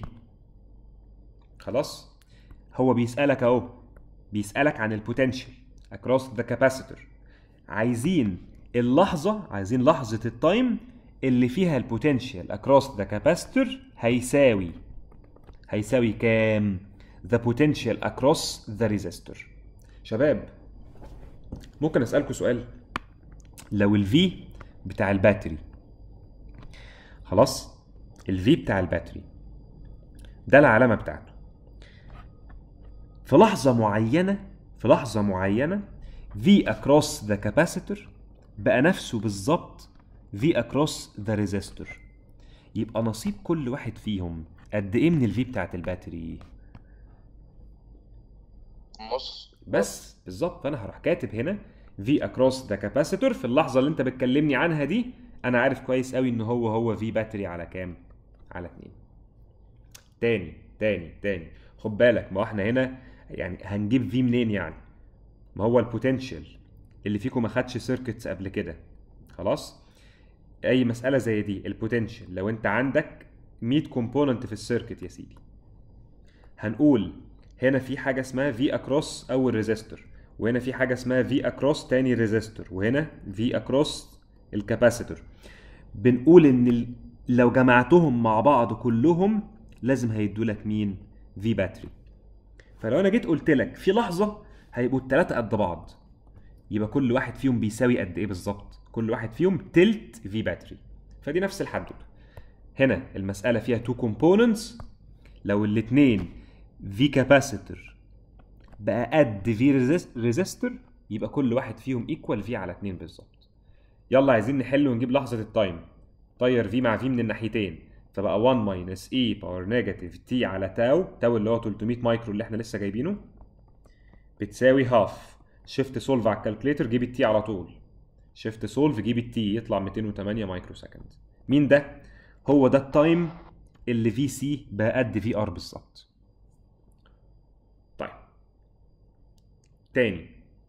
خلاص هو بيسالك اهو بيسالك عن البوتنشال اكروس ذا كاباسيتور عايزين اللحظه عايزين لحظه التايم اللي فيها البوتنشال اكروس ذا كاباسيتور هيساوي هيساوي كام the potential across the resistor شباب ممكن اسالكم سؤال لو الفي بتاع الباتري خلاص الفي بتاع الباتري ده العلامه بتاعته في لحظه معينه في لحظه معينه V across the capacitor بقى نفسه بالظبط V across the resistor يبقى نصيب كل واحد فيهم قد ايه من الفي بتاعت الباتري نص بس بالظبط فانا هروح كاتب هنا في اكروس ذا كاباسيتور في اللحظه اللي انت بتكلمني عنها دي انا عارف كويس قوي ان هو هو في باتري على كام على 2 تاني تاني تاني خد بالك ما هو احنا هنا يعني هنجيب في منين يعني ما هو البوتنشال اللي فيكم ما خدش سيركتس قبل كده خلاص اي مساله زي دي البوتنشال لو انت عندك 100 كومبوننت في السيركت يا سيدي هنقول هنا في حاجه اسمها في اكروس اول ريزيستور وهنا في حاجه اسمها في اكروس تاني ريزيستور وهنا في اكروس الكاباسيتور بنقول ان ال- لو جمعتهم مع بعض كلهم لازم هيدوا لك مين في باتري فلو انا جيت قلت لك في لحظه هيبقوا الثلاثه قد بعض يبقى كل واحد فيهم بيساوي قد ايه بالظبط كل واحد فيهم تلت في باتري فدي نفس الحدوته هنا المساله فيها تو كومبوننتس لو الاثنين في كاباسيتور بقى قد في ريزيستور يبقى كل واحد فيهم ايكوال في على 2 بالظبط يلا عايزين نحل ونجيب لحظه التايم طير في مع في من الناحيتين فبقى 1 ماينس اي باور نيجاتيف تي على تاو تاو اللي هو 300 مايكرو اللي احنا لسه جايبينه بتساوي هاف شيفت سولف على الكالكوليتر جيب التي على طول شيفت سولف جيب التي يطلع 208 مايكرو سكند مين ده هو ده التايم اللي في سي بقى قد في ار بالظبط طيب تاني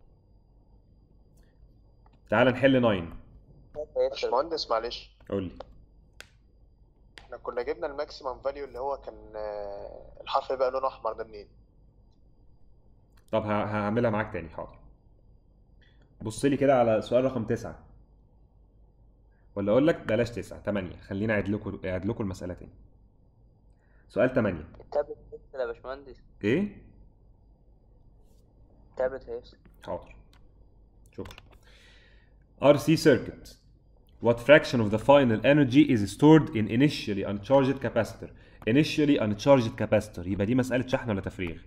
تعال نحل 9 باشمهندس معلش قول لي احنا كنا جبنا الماكسيمم فاليو اللي هو كان آه، الحرف بقى لونه احمر ده منين؟ طب ه- هعملها معاك تاني حاضر بص لي كده على سؤال رقم تسعة ولا اقول لك بلاش تسعة تمانية خلينا اعيد لكم اعيد لكم المسألة تاني سؤال تمانية التابلت هيفصل يا باشمهندس ايه التابلت هيفصل حاضر شكرا RC circuit What fraction of the final energy is stored in initially uncharged capacitor initially uncharged capacitor يبقى دي مسألة شحن ولا تفريغ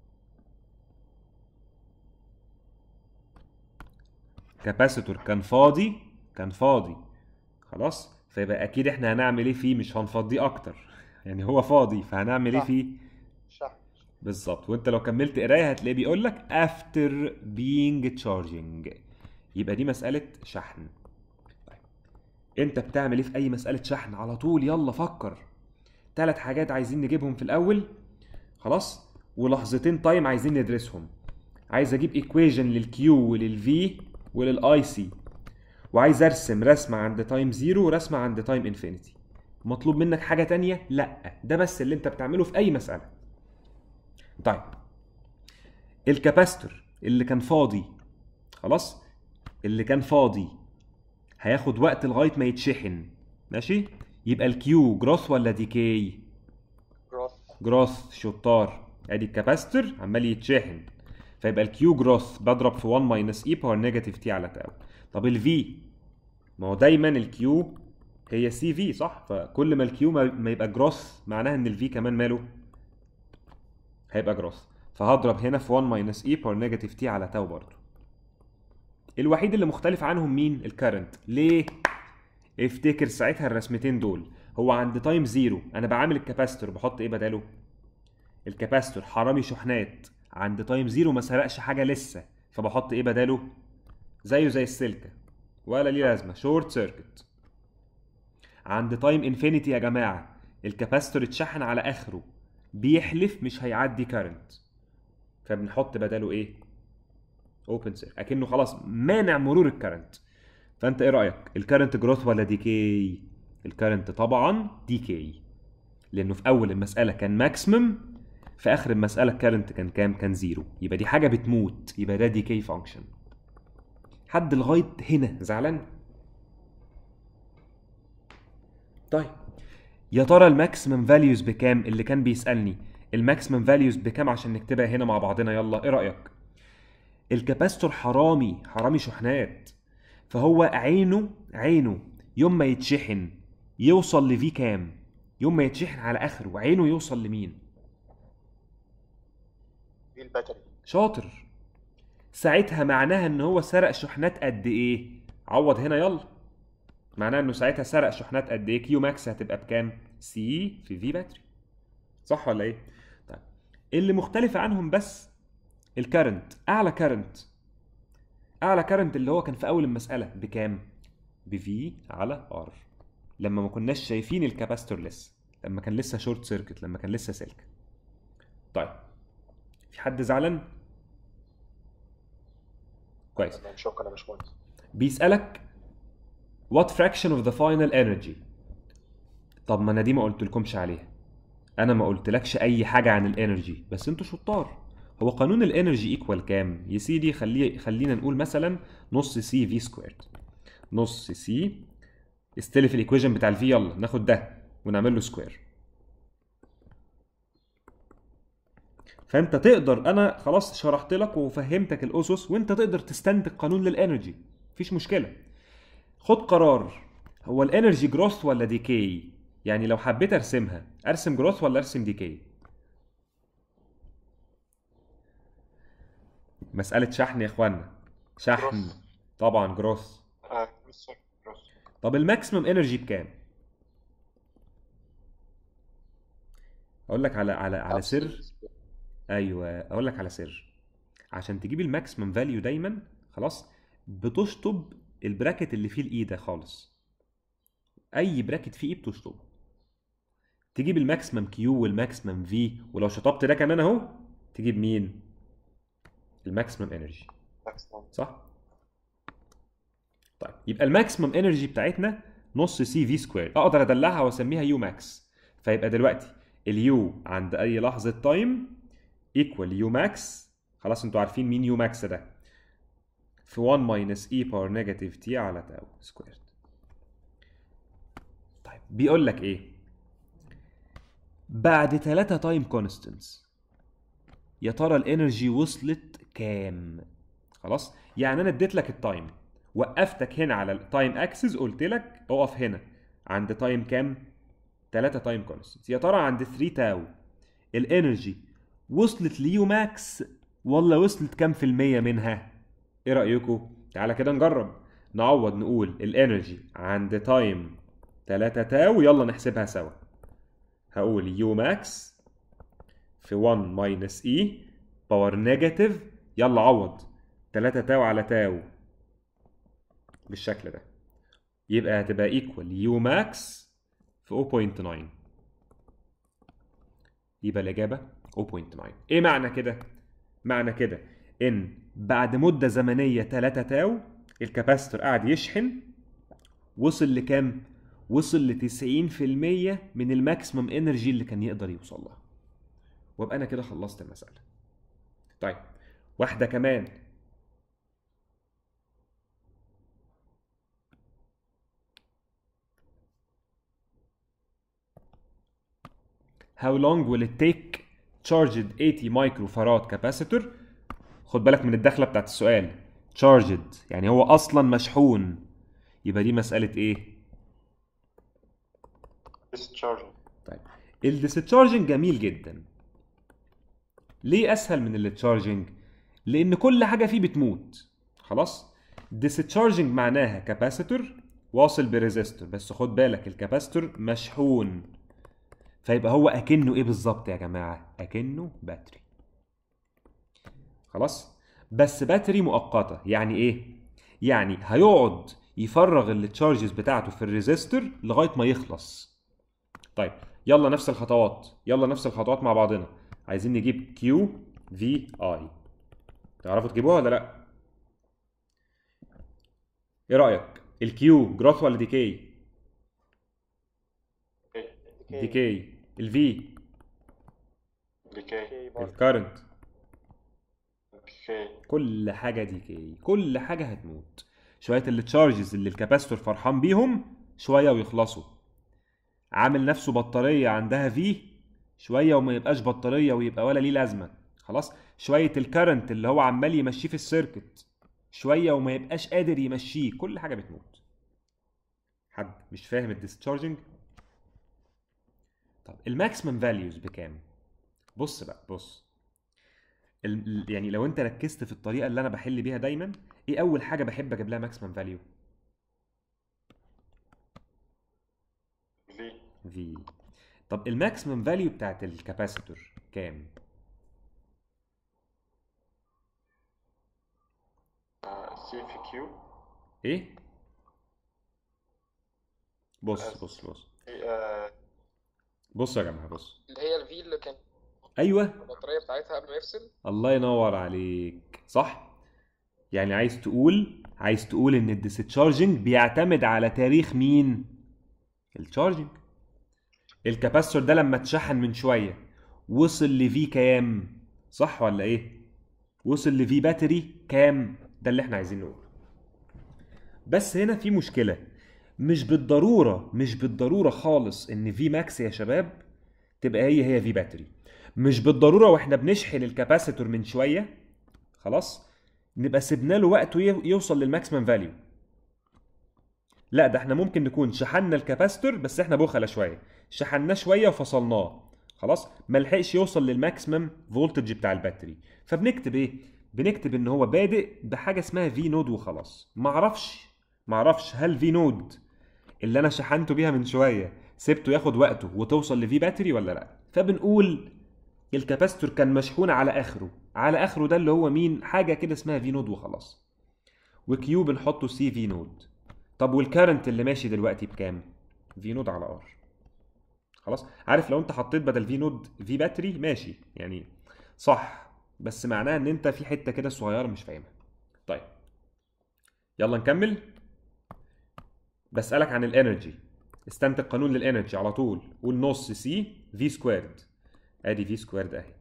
كاباسيتور كان فاضي كان فاضي خلاص فيبقى اكيد احنا هنعمل ايه فيه مش هنفضيه اكتر يعني هو فاضي فهنعمل ايه صح. فيه شحن بالظبط وانت لو كملت قرايه هتلاقيه بيقول لك after being charging يبقى دي مساله شحن طيب. انت بتعمل ايه في اي مساله شحن على طول يلا فكر ثلاث حاجات عايزين نجيبهم في الاول خلاص ولحظتين تايم عايزين ندرسهم عايز اجيب ايكويجن للكيو وللفي وللاي سي وعايز ارسم رسمه عند تايم زيرو ورسمه عند تايم انفينيتي مطلوب منك حاجه تانية لا ده بس اللي انت بتعمله في اي مساله طيب الكاباستور اللي كان فاضي خلاص اللي كان فاضي هياخد وقت لغايه ما يتشحن ماشي يبقى الكيو جروث ولا ديكي جروث جروث شطار ادي الكاباستور عمال يتشحن فيبقى الكيو جروث بضرب في 1 ماينس اي باور نيجاتيف تي على تاو طب الفي ما هو دايما الكيو هي سي في صح فكل ما الكيو ما ما يبقى جروث معناها ان الفي كمان ماله هيبقى جروث فهضرب هنا في 1 ماينس اي باور نيجاتيف تي على تاو برضه الوحيد اللي مختلف عنهم مين الكرنت ليه افتكر ساعتها الرسمتين دول هو عند تايم زيرو انا بعامل الكاباستور بحط ايه بداله الكاباستور حرامي شحنات عند تايم زيرو ما سرقش حاجه لسه فبحط ايه بداله زيه زي السلكه ولا ليه لازمه شورت سيركت عند تايم انفينيتي يا جماعه الكاباستور اتشحن على اخره بيحلف مش هيعدي كارنت فبنحط بداله ايه اوبن سيركت اكنه خلاص مانع مرور الكارنت فانت ايه رايك الكارنت جروث ولا ديكي الكارنت طبعا ديكي لانه في اول المساله كان ماكسيمم في اخر المساله الكارنت كان كام كان زيرو يبقى دي حاجه بتموت يبقى ده ديكي فانكشن حد لغايه هنا زعلان طيب يا ترى الماكسيمم فاليوز بكام اللي كان بيسالني الماكسيمم فاليوز بكام عشان نكتبها هنا مع بعضنا يلا ايه رايك الكاباستور حرامي حرامي شحنات فهو عينه عينه يوم ما يتشحن يوصل لفي كام يوم ما يتشحن على اخره عينه يوصل لمين في الباتري شاطر ساعتها معناها ان هو سرق شحنات قد ايه عوض هنا يلا معناها انه ساعتها سرق شحنات قد ايه كيو ماكس هتبقى بكام سي في في باتري صح ولا ايه طيب اللي مختلف عنهم بس الكرنت اعلى كرنت اعلى كرنت اللي هو كان في اول المساله بكام بفي على ار لما ما كناش شايفين الكاباستور لسه لما كان لسه شورت سيركت لما كان لسه سلك طيب في حد زعلان كويس تمام شكرا يا باشمهندس بيسألك what fraction of the final energy طب ما انا دي ما قلت لكمش عليها انا ما قلتلكش اي حاجه عن الانرجي بس انتوا شطار هو قانون الانرجي ايكوال كام يا سيدي خليه خلينا نقول مثلا نص سي في سكويرد نص سي استلف الايكويشن بتاع الفي يلا ناخد ده ونعمل له سكوير فانت تقدر انا خلاص شرحت لك وفهمتك الاسس وانت تقدر تستنتج قانون للانرجي مفيش مشكله خد قرار هو الانرجي جروث ولا ديكي يعني لو حبيت ارسمها ارسم جروث ولا ارسم ديكي مسألة شحن يا اخوانا شحن Growth. طبعا جروث آه بص بص. طب الماكسيمم انرجي بكام اقول لك على على على سر ايوه اقول لك على سر عشان تجيب الماكسيمم فاليو دايما خلاص بتشطب البراكت اللي فيه الاي ده خالص اي براكت فيه اي بتشطب تجيب الماكسيمم كيو والماكسيمم في ولو شطبت ده كمان اهو تجيب مين الماكسيمم انرجي صح طيب يبقى الماكسيمم انرجي بتاعتنا نص سي في سكوير اقدر ادلعها واسميها يو ماكس فيبقى دلوقتي اليو عند اي لحظه تايم ايكوال يو ماكس خلاص انتوا عارفين مين يو ماكس ده في 1 ماينس اي باور نيجاتيف تي على تاو سكويرد طيب بيقول لك ايه بعد 3 تايم كونستنتس يا ترى الانرجي وصلت كام خلاص يعني انا اديت لك التايم وقفتك هنا على التايم اكسس قلت لك اقف هنا عند تايم كام 3 تايم كونستنتس يا ترى عند 3 تاو الانرجي وصلت ليو ماكس ولا وصلت كام في المية منها ايه رأيكم تعالى كده نجرب نعوض نقول الانرجي عند تايم 3 تاو يلا نحسبها سوا هقول يو ماكس في 1 ماينس اي باور نيجاتيف يلا عوض 3 تاو على تاو بالشكل ده يبقى هتبقى ايكوال يو ماكس في 0.9 يبقى الإجابة 0.9 إيه معنى كده؟ معنى كده إن بعد مدة زمنية 3 تاو الكاباستور قاعد يشحن وصل لكام؟ وصل ل 90% من الماكسيمم انرجي اللي كان يقدر يوصل لها. وابقى انا كده خلصت المسألة. طيب واحدة كمان How long will it take charged 80 microfarad capacitor خد بالك من الدخلة بتاعت السؤال charged يعني هو أصلا مشحون يبقى دي مسألة إيه؟ discharging طيب الديسشارجنج جميل جدا ليه اسهل من التشارجنج لان كل حاجه فيه بتموت خلاص ديسشارجنج معناها كاباسيتور واصل بريزيستور بس خد بالك الكاباسيتور مشحون فيبقى هو اكنه ايه بالظبط يا جماعه اكنه باتري خلاص بس باتري مؤقته يعني ايه يعني هيقعد يفرغ التشارجز بتاعته في الريزيستور لغايه ما يخلص طيب يلا نفس الخطوات يلا نفس الخطوات مع بعضنا عايزين نجيب كيو في اي تعرفوا تجيبوها ولا لا ايه رايك الكيو جروث ولا ديكي ديكي الفي ديكي الكارنت ديكي كل حاجه ديكي كل حاجه هتموت شويه التشارجز اللي الكاباستور فرحان بيهم شويه ويخلصوا عامل نفسه بطاريه عندها في شويه وما يبقاش بطاريه ويبقى ولا ليه لازمه خلاص شويه الكرنت اللي هو عمال يمشيه في السيركت شويه وما يبقاش قادر يمشيه كل حاجه بتموت حد مش فاهم الديسشارجنج طب الماكسيمم فاليوز بكام بص بقى بص ال- ال- يعني لو انت ركزت في الطريقه اللي انا بحل بيها دايما ايه اول حاجه بحب اجيب لها ماكسيمم فاليو في في طب الماكسيمم فاليو بتاعت الكاباسيتور كام سي في كيو ايه بص بص بص آه، بص يا جماعه بص اللي هي الفي اللي كان ايوه البطاريه بتاعتها قبل ما يفصل الله ينور عليك صح يعني عايز تقول عايز تقول ان الديسشارجنج بيعتمد على تاريخ مين التشارجنج الكاباستور ده لما اتشحن من شويه وصل لفي كام صح ولا ايه وصل لفي باتري كام ده اللي احنا عايزين نقوله بس هنا في مشكله مش بالضروره مش بالضروره خالص ان في ماكس يا شباب تبقى هي هي في باتري مش بالضروره واحنا بنشحن الكاباسيتور من شويه خلاص نبقى سيبنا له وقت وي- يوصل للماكسيمم فاليو لا ده احنا ممكن نكون شحنا الكاباسيتور بس احنا بخلة شويه شحناه شويه وفصلناه خلاص ما لحقش يوصل للماكسيمم فولتج بتاع الباتري فبنكتب ايه بنكتب ان هو بادئ بحاجه اسمها في نود وخلاص معرفش معرفش هل في نود اللي انا شحنته بيها من شويه سبته ياخد وقته وتوصل لفي باتري ولا لا فبنقول الكاباستور كان مشحون على اخره على اخره ده اللي هو مين حاجه كده اسمها في نود وخلاص وكيو بنحطه سي في نود طب والكارنت اللي ماشي دلوقتي بكام في نود على ار خلاص عارف لو انت حطيت بدل في نود في باتري ماشي يعني صح بس معناها ان انت في حته كده صغيره مش فاهمها طيب يلا نكمل بسألك عن الانرجي استنتج قانون للانرجي على طول قول نص سي في سكويرد ادي في سكويرد اهي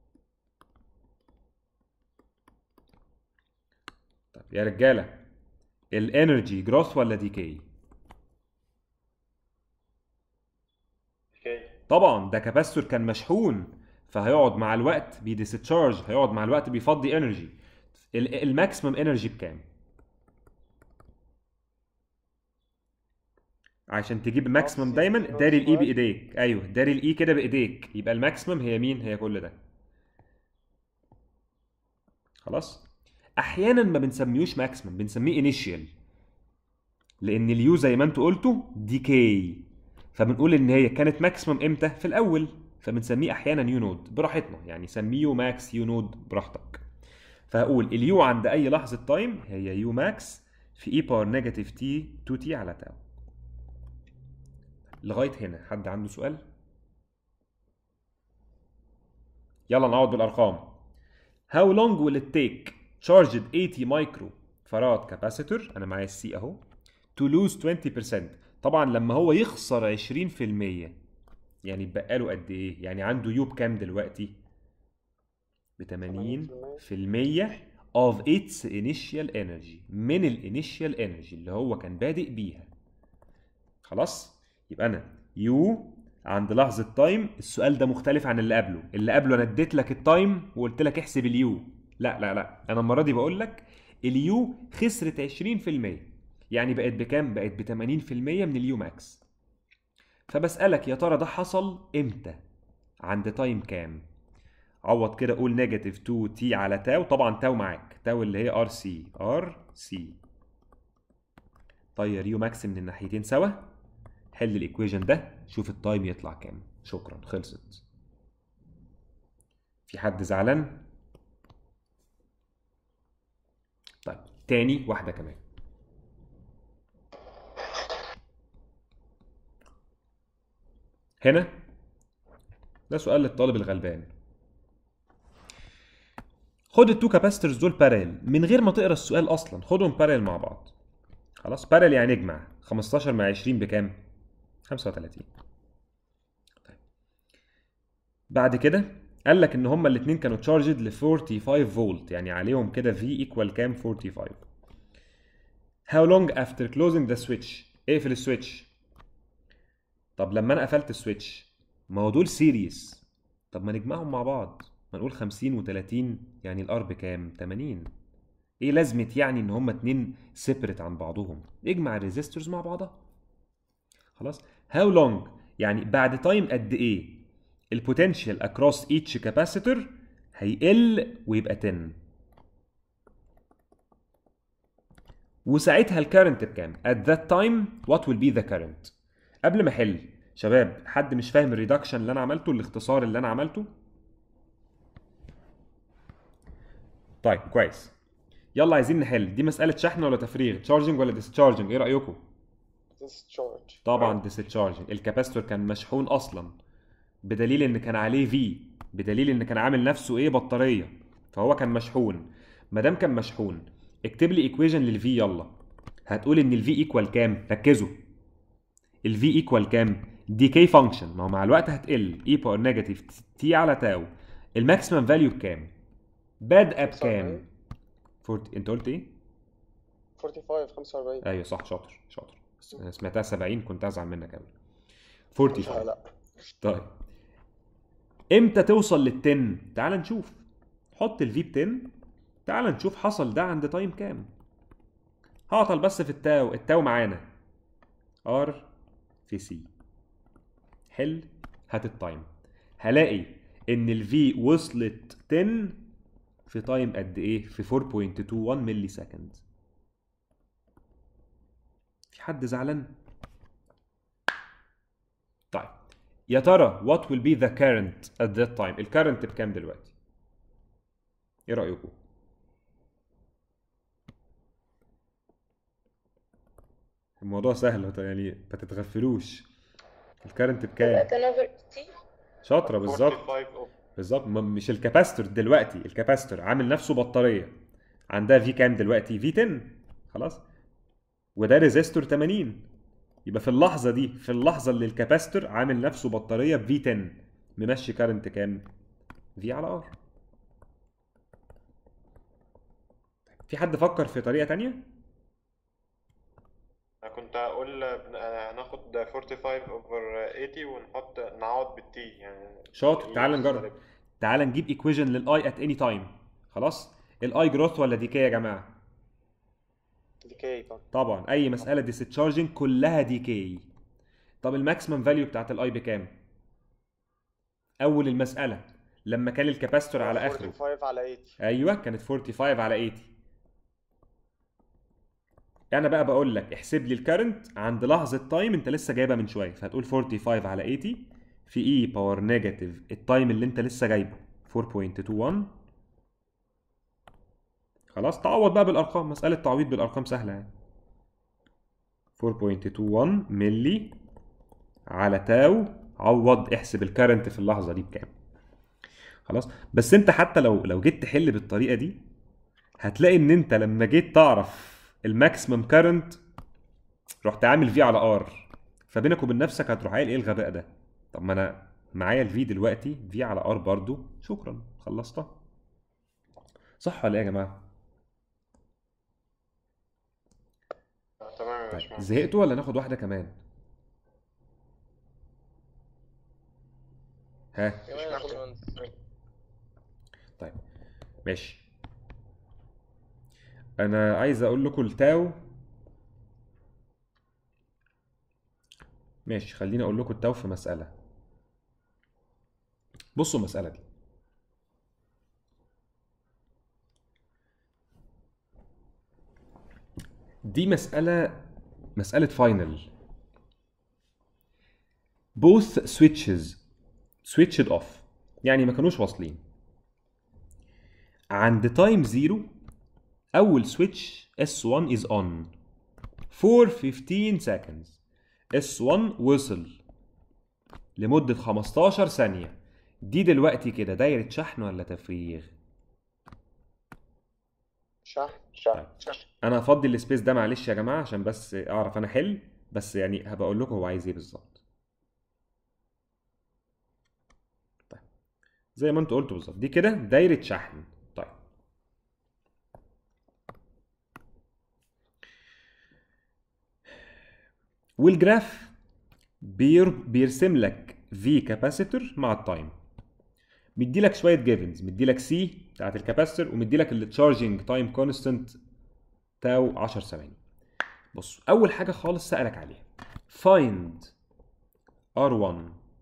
طب يا رجاله الانرجي جروث ولا ديكي اوكي طبعا ده كاباستور كان مشحون فهيقعد مع الوقت بيديستشارج هيقعد مع الوقت بيفضي انرجي الماكسيمم انرجي بكام عشان تجيب الماكسيمم سي دايما في نوت داري الاي سكوير. بايديك ايوه داري الاي كده بايديك يبقى الماكسيمم هي مين هي كل ده خلاص احيانا ما بنسميهوش ماكسيمم بنسميه انيشيال لان اليو زي ما انتوا قلتوا ديكي فبنقول ان هي كانت ماكسيمم امتى في الاول فبنسميه احيانا يو نود براحتنا يعني سميه يو ماكس يو نود براحتك فهقول اليو عند اي لحظه تايم هي يو ماكس في اي باور نيجاتيف تي 2 تي على تاو لغايه هنا حد عنده سؤال يلا نعوض بالارقام How long will it take charged 80 مايكرو فراد كاباسيتور انا معايا السي اهو to lose 20% طبعا لما هو يخسر 20% يعني يبقى له قد ايه يعني عنده يو بكام دلوقتي ب 80% of its initial energy من الانيشال انرجي اللي هو كان بادئ بيها خلاص يبقى انا يو عند لحظة تايم السؤال ده مختلف عن اللي قبله اللي قبله انا اديت لك التايم وقلت لك احسب اليو لا لا لا انا المرة دي بقول لك اليو خسرت 20% يعني بقت بكام بقت ب 80% من اليو ماكس فبسألك يا ترى ده حصل امتى عند تايم كام عوض كده قول نيجاتيف 2 تي على تاو طبعا تاو معاك تاو اللي هي ار سي ار سي طير يو ماكس من الناحيتين سوا حل الايكويشن ده شوف التايم يطلع كام شكرا خلصت في حد زعلان طيب تاني واحده كمان هنا ده سؤال للطالب الغلبان خد التو كاباسيتورز دول بارل من غير ما تقرا السؤال اصلا خدهم بارل مع بعض خلاص بارل يعني اجمع 15 مع 20 بكام 35 طيب. بعد كده قال لك ان هما الاثنين كانوا تشارجد ل 45 فولت يعني عليهم كده في ايكوال كام 45 How long after closing the switch اقفل السويتش طب لما انا قفلت السويتش ما هو دول سيريس طب ما نجمعهم مع بعض ما نقول 50 و30 يعني الار بكام 80 ايه لازمه يعني ان هما اتنين سيبريت عن بعضهم اجمع الريزيستورز مع بعضها خلاص هاو لونج يعني بعد تايم قد ايه البوتنشال اكروس ايتش كاباسيتور هيقل ويبقى 10 وساعتها الكارنت بكام at that time what will be the current قبل ما احل شباب حد مش فاهم الريدكشن اللي انا عملته الاختصار اللي انا عملته طيب كويس يلا عايزين نحل دي مساله شحن ولا تفريغ تشارجنج ولا ديسشارجنج ايه رايكم discharge طبعا ديسشارجنج الكاباستور كان مشحون اصلا بدليل ان كان عليه في بدليل ان كان عامل نفسه ايه بطاريه فهو كان مشحون ما دام كان مشحون اكتب لي ايكويشن للفي يلا هتقول ان الفي ايكوال كام ركزوا الفي ايكوال كام دي كي فانكشن ما هو مع الوقت هتقل اي باور نيجاتيف تي على تاو الماكسيمم فاليو بكام بادئه بكام 40 انت قلت ايه 45 45 ايوه صح شاطر شاطر أنا سمعتها 70 كنت ازعل منك قوي لا 45 لا طيب امتى توصل لل 10 تعال نشوف حط الفي ب 10 تعال نشوف حصل ده عند تايم كام هعطل بس في التاو التاو معانا ار في سي حل هات التايم هلاقي ان الفي وصلت 10 في تايم قد ايه في 4.21 ملي سكند في حد زعلان طيب يا ترى what will be the current at that time الكرنت بكام دلوقتي ايه رأيكم الموضوع سهل يعني ما تتغفلوش الكرنت بكام 10 over t شاطرة بالظبط 45 أوف. بالظبط م- مش الكاباستور دلوقتي الكاباستور عامل نفسه بطاريه عندها في كام دلوقتي في 10 خلاص وده ريزيستور 80 يبقى في اللحظه دي في اللحظه اللي الكاباستور عامل نفسه بطاريه بفي 10 ممشي كارنت كام في على ار في حد فكر في طريقه تانية انا كنت هقول بن- هناخد 45 اوفر 80 ونحط نعوض بالتي يعني شاطر تعال إيه نجرب سالب. تعال نجيب ايكويشن للاي ات اني تايم خلاص الاي جروث ولا ديكي يا جماعه ديكي طبعا طبعا اي مساله ديستشارجنج كلها ديكي طب الماكسيمم فاليو بتاعت الاي بكام اول المساله لما كان الكاباستور على اخره 45 على 80 ايوه كانت 45 على 80 انا بقى بقول لك احسب لي الكرنت عند لحظه تايم انت لسه جايبها من شويه فهتقول 45 على 80 في اي باور نيجاتيف التايم اللي انت لسه جايبه 4.21 خلاص تعوض بقى بالارقام مساله تعويض بالارقام سهله يعني 4.21 ملي على تاو عوض احسب الكرنت في اللحظه دي بكام خلاص بس انت حتى لو لو جيت تحل بالطريقه دي هتلاقي ان انت لما جيت تعرف الماكسيمم كارنت رحت عامل في على ار فبينك وبين نفسك هتروح قايل ايه الغباء ده طب ما انا معايا الفي دلوقتي في على ار برضو شكرا خلصتها صح ولا ايه يا جماعه آه، تمام يا طيب باشمهندس زهقتوا ولا ناخد واحده كمان ها كمان يا باشمهندس طيب ماشي انا عايز اقول لكم التاو ماشي خليني اقول لكم التاو في مسألة بصوا المسألة دي دي مسألة مسألة فاينل both switches switched off يعني ما كانوش واصلين عند تايم زيرو اول سويتش S1 is on for 15 seconds S1 وصل لمدة 15 ثانية دي دلوقتي كده دايرة شحن ولا تفريغ شحن شحن انا هفضي السبيس ده معلش يا جماعة عشان بس اعرف انا احل بس يعني هبقى اقول لكم هو عايز ايه بالظبط طيب زي ما انتوا قلتوا بالظبط دي كده دايرة شحن طيب والجراف بير بيرسم لك في كاباسيتور مع التايم مدي لك شويه جيفنز مدي لك سي بتاعت الكاباسيتور ومدي لك التشارجنج تايم كونستنت تاو 10 ثواني بص اول حاجه خالص سالك عليها find R1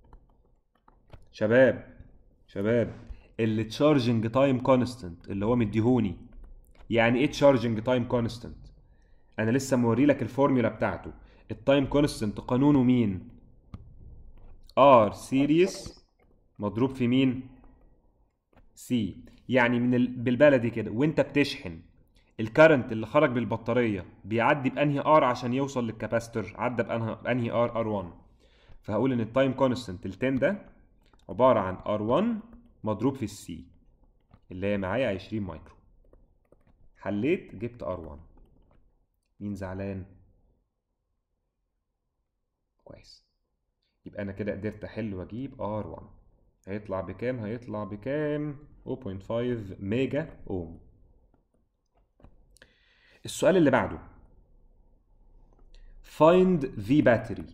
شباب شباب اللي تشارجنج تايم كونستنت اللي هو مديهوني يعني ايه تشارجنج تايم كونستنت انا لسه موري لك الفورمولا بتاعته التايم كونستنت قانونه مين ار سيريس مضروب في مين سي يعني من ال... بالبلدي كده وانت بتشحن الكرنت اللي خرج بالبطاريه بيعدي بانهي ار عشان يوصل للكاباستور عدى بانهي بانهي ار ار 1 فهقول ان التايم كونستنت ال 10 ده عباره عن ار 1 مضروب في السي اللي هي معايا 20 مايكرو حليت جبت ار 1 مين زعلان كويس يبقى انا كده قدرت احل واجيب ار 1 هيطلع بكام هيطلع بكام 0.5 ميجا اوم السؤال اللي بعده find V battery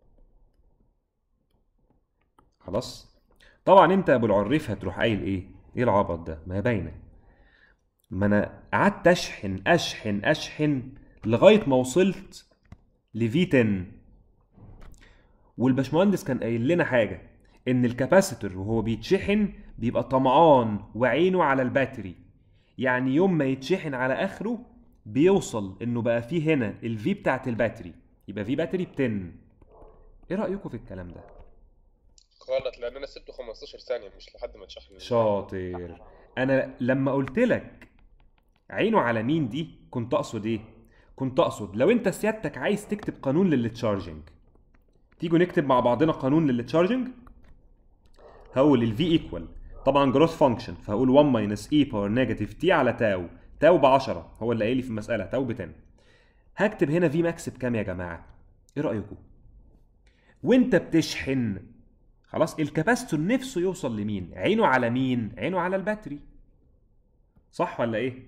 خلاص طبعا انت يا ابو العريف هتروح قايل ايه ايه العبط ده ما هي باينه ما انا قعدت اشحن اشحن اشحن لغايه ما وصلت ل V10 والباشمهندس كان قايل لنا حاجه ان الكاباسيتور وهو بيتشحن بيبقى طمعان وعينه على الباتري يعني يوم ما يتشحن على اخره بيوصل انه بقى فيه هنا الفي بتاعت الباتري يبقى في باتري ب 10 ايه رايكم في الكلام ده غلط لان انا سبته 15 ثانيه مش لحد ما تشحن شاطر انا لما قلت لك عينه على مين دي كنت اقصد ايه كنت اقصد لو انت سيادتك عايز تكتب قانون للتشارجنج تيجوا نكتب مع بعضنا قانون للتشارجنج هقول ال V ايكوال طبعا جروث فانكشن فهقول 1 ماينس اي باور نيجاتيف تي على تاو تاو ب 10 هو اللي قايل لي في المساله تاو ب 10 هكتب هنا في ماكس بكام يا جماعه ايه رايكم وانت بتشحن خلاص الكاباستور نفسه يوصل لمين عينه على مين عينه على الباتري صح ولا ايه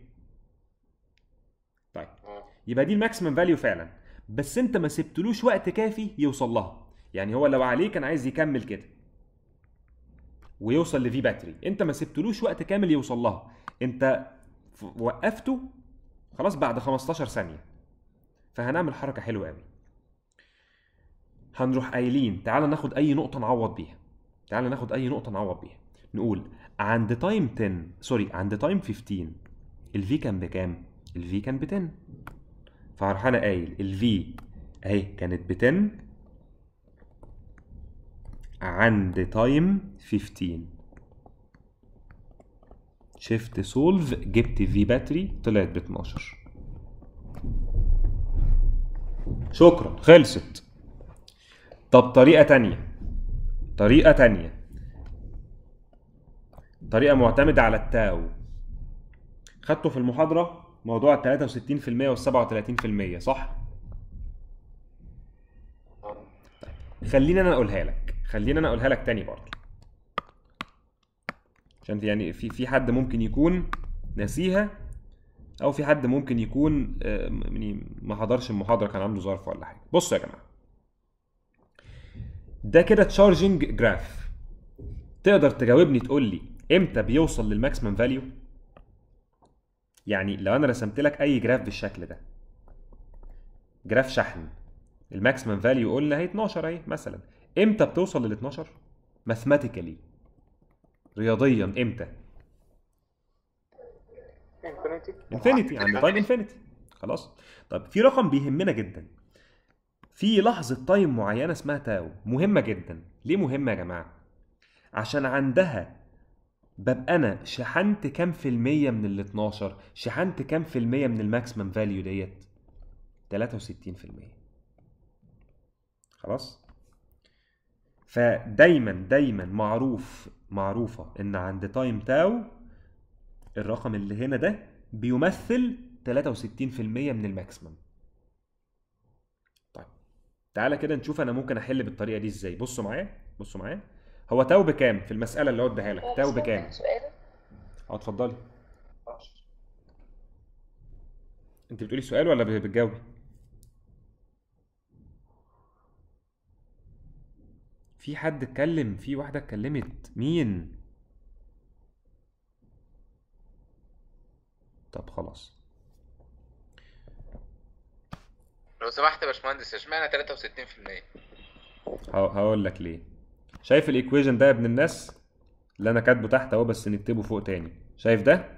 طيب يبقى دي الماكسيمم فاليو فعلا بس انت ما سبتلوش وقت كافي يوصل لها يعني هو لو عليه كان عايز يكمل كده ويوصل لفي باتري انت ما سبتلوش وقت كامل يوصل لها انت ف- وقفته خلاص بعد 15 ثانيه فهنعمل حركه حلوه قوي هنروح قايلين تعال ناخد اي نقطه نعوض بيها تعال ناخد اي نقطه نعوض بيها نقول عند تايم 10 سوري عند تايم 15 الفي كان بكام الفي كان ب 10 فهروح انا قايل الفي اهي كانت ب 10 عند تايم 15 شيفت سولف جبت في باتري طلعت ب 12 شكرا خلصت طب طريقة تانية طريقة تانية طريقة معتمدة على التاو خدته في المحاضرة موضوع ال 63% وال 37% صح؟ خليني انا اقولها لك خليني انا اقولها لك تاني برضه عشان يعني في في حد ممكن يكون ناسيها او في حد ممكن يكون آه، يعني ما حضرش المحاضره كان عنده ظرف ولا حاجه بصوا يا جماعه ده كده تشارجنج جراف تقدر تجاوبني تقول لي امتى بيوصل للماكسيمم فاليو يعني لو انا رسمت لك اي جراف بالشكل ده جراف شحن الماكسيمم فاليو قلنا هي 12 اهي مثلا امتى بتوصل لل 12 ماثيماتيكالي رياضيا امتى انفينيتي انفينيتي عند تايم انفينيتي خلاص طب في رقم بيهمنا جدا في لحظة تايم معينة اسمها تاو مهمة جدا ليه مهمة يا جماعة عشان عندها ببقى انا شحنت كام في المية من ال 12 شحنت كام في المية من الماكسيمم فاليو ديت 63 في المية خلاص فدايما دايما معروف معروفة ان عند تايم تاو الرقم اللي هنا ده بيمثل 63% من الماكسيمم طيب تعالى كده نشوف انا ممكن احل بالطريقه دي ازاي بصوا معايا بصوا معايا هو تاو بكام في المساله اللي هو اداها لك تاو بكام سؤال اه اتفضلي انت بتقولي سؤال ولا بتجاوبي في حد اتكلم في واحده اتكلمت مين طب خلاص لو سمحت يا باشمهندس اشمعنى 63% ه- هقول لك ليه شايف الايكويشن ده يا ابن الناس اللي انا كاتبه تحت اهو بس نكتبه فوق تاني شايف ده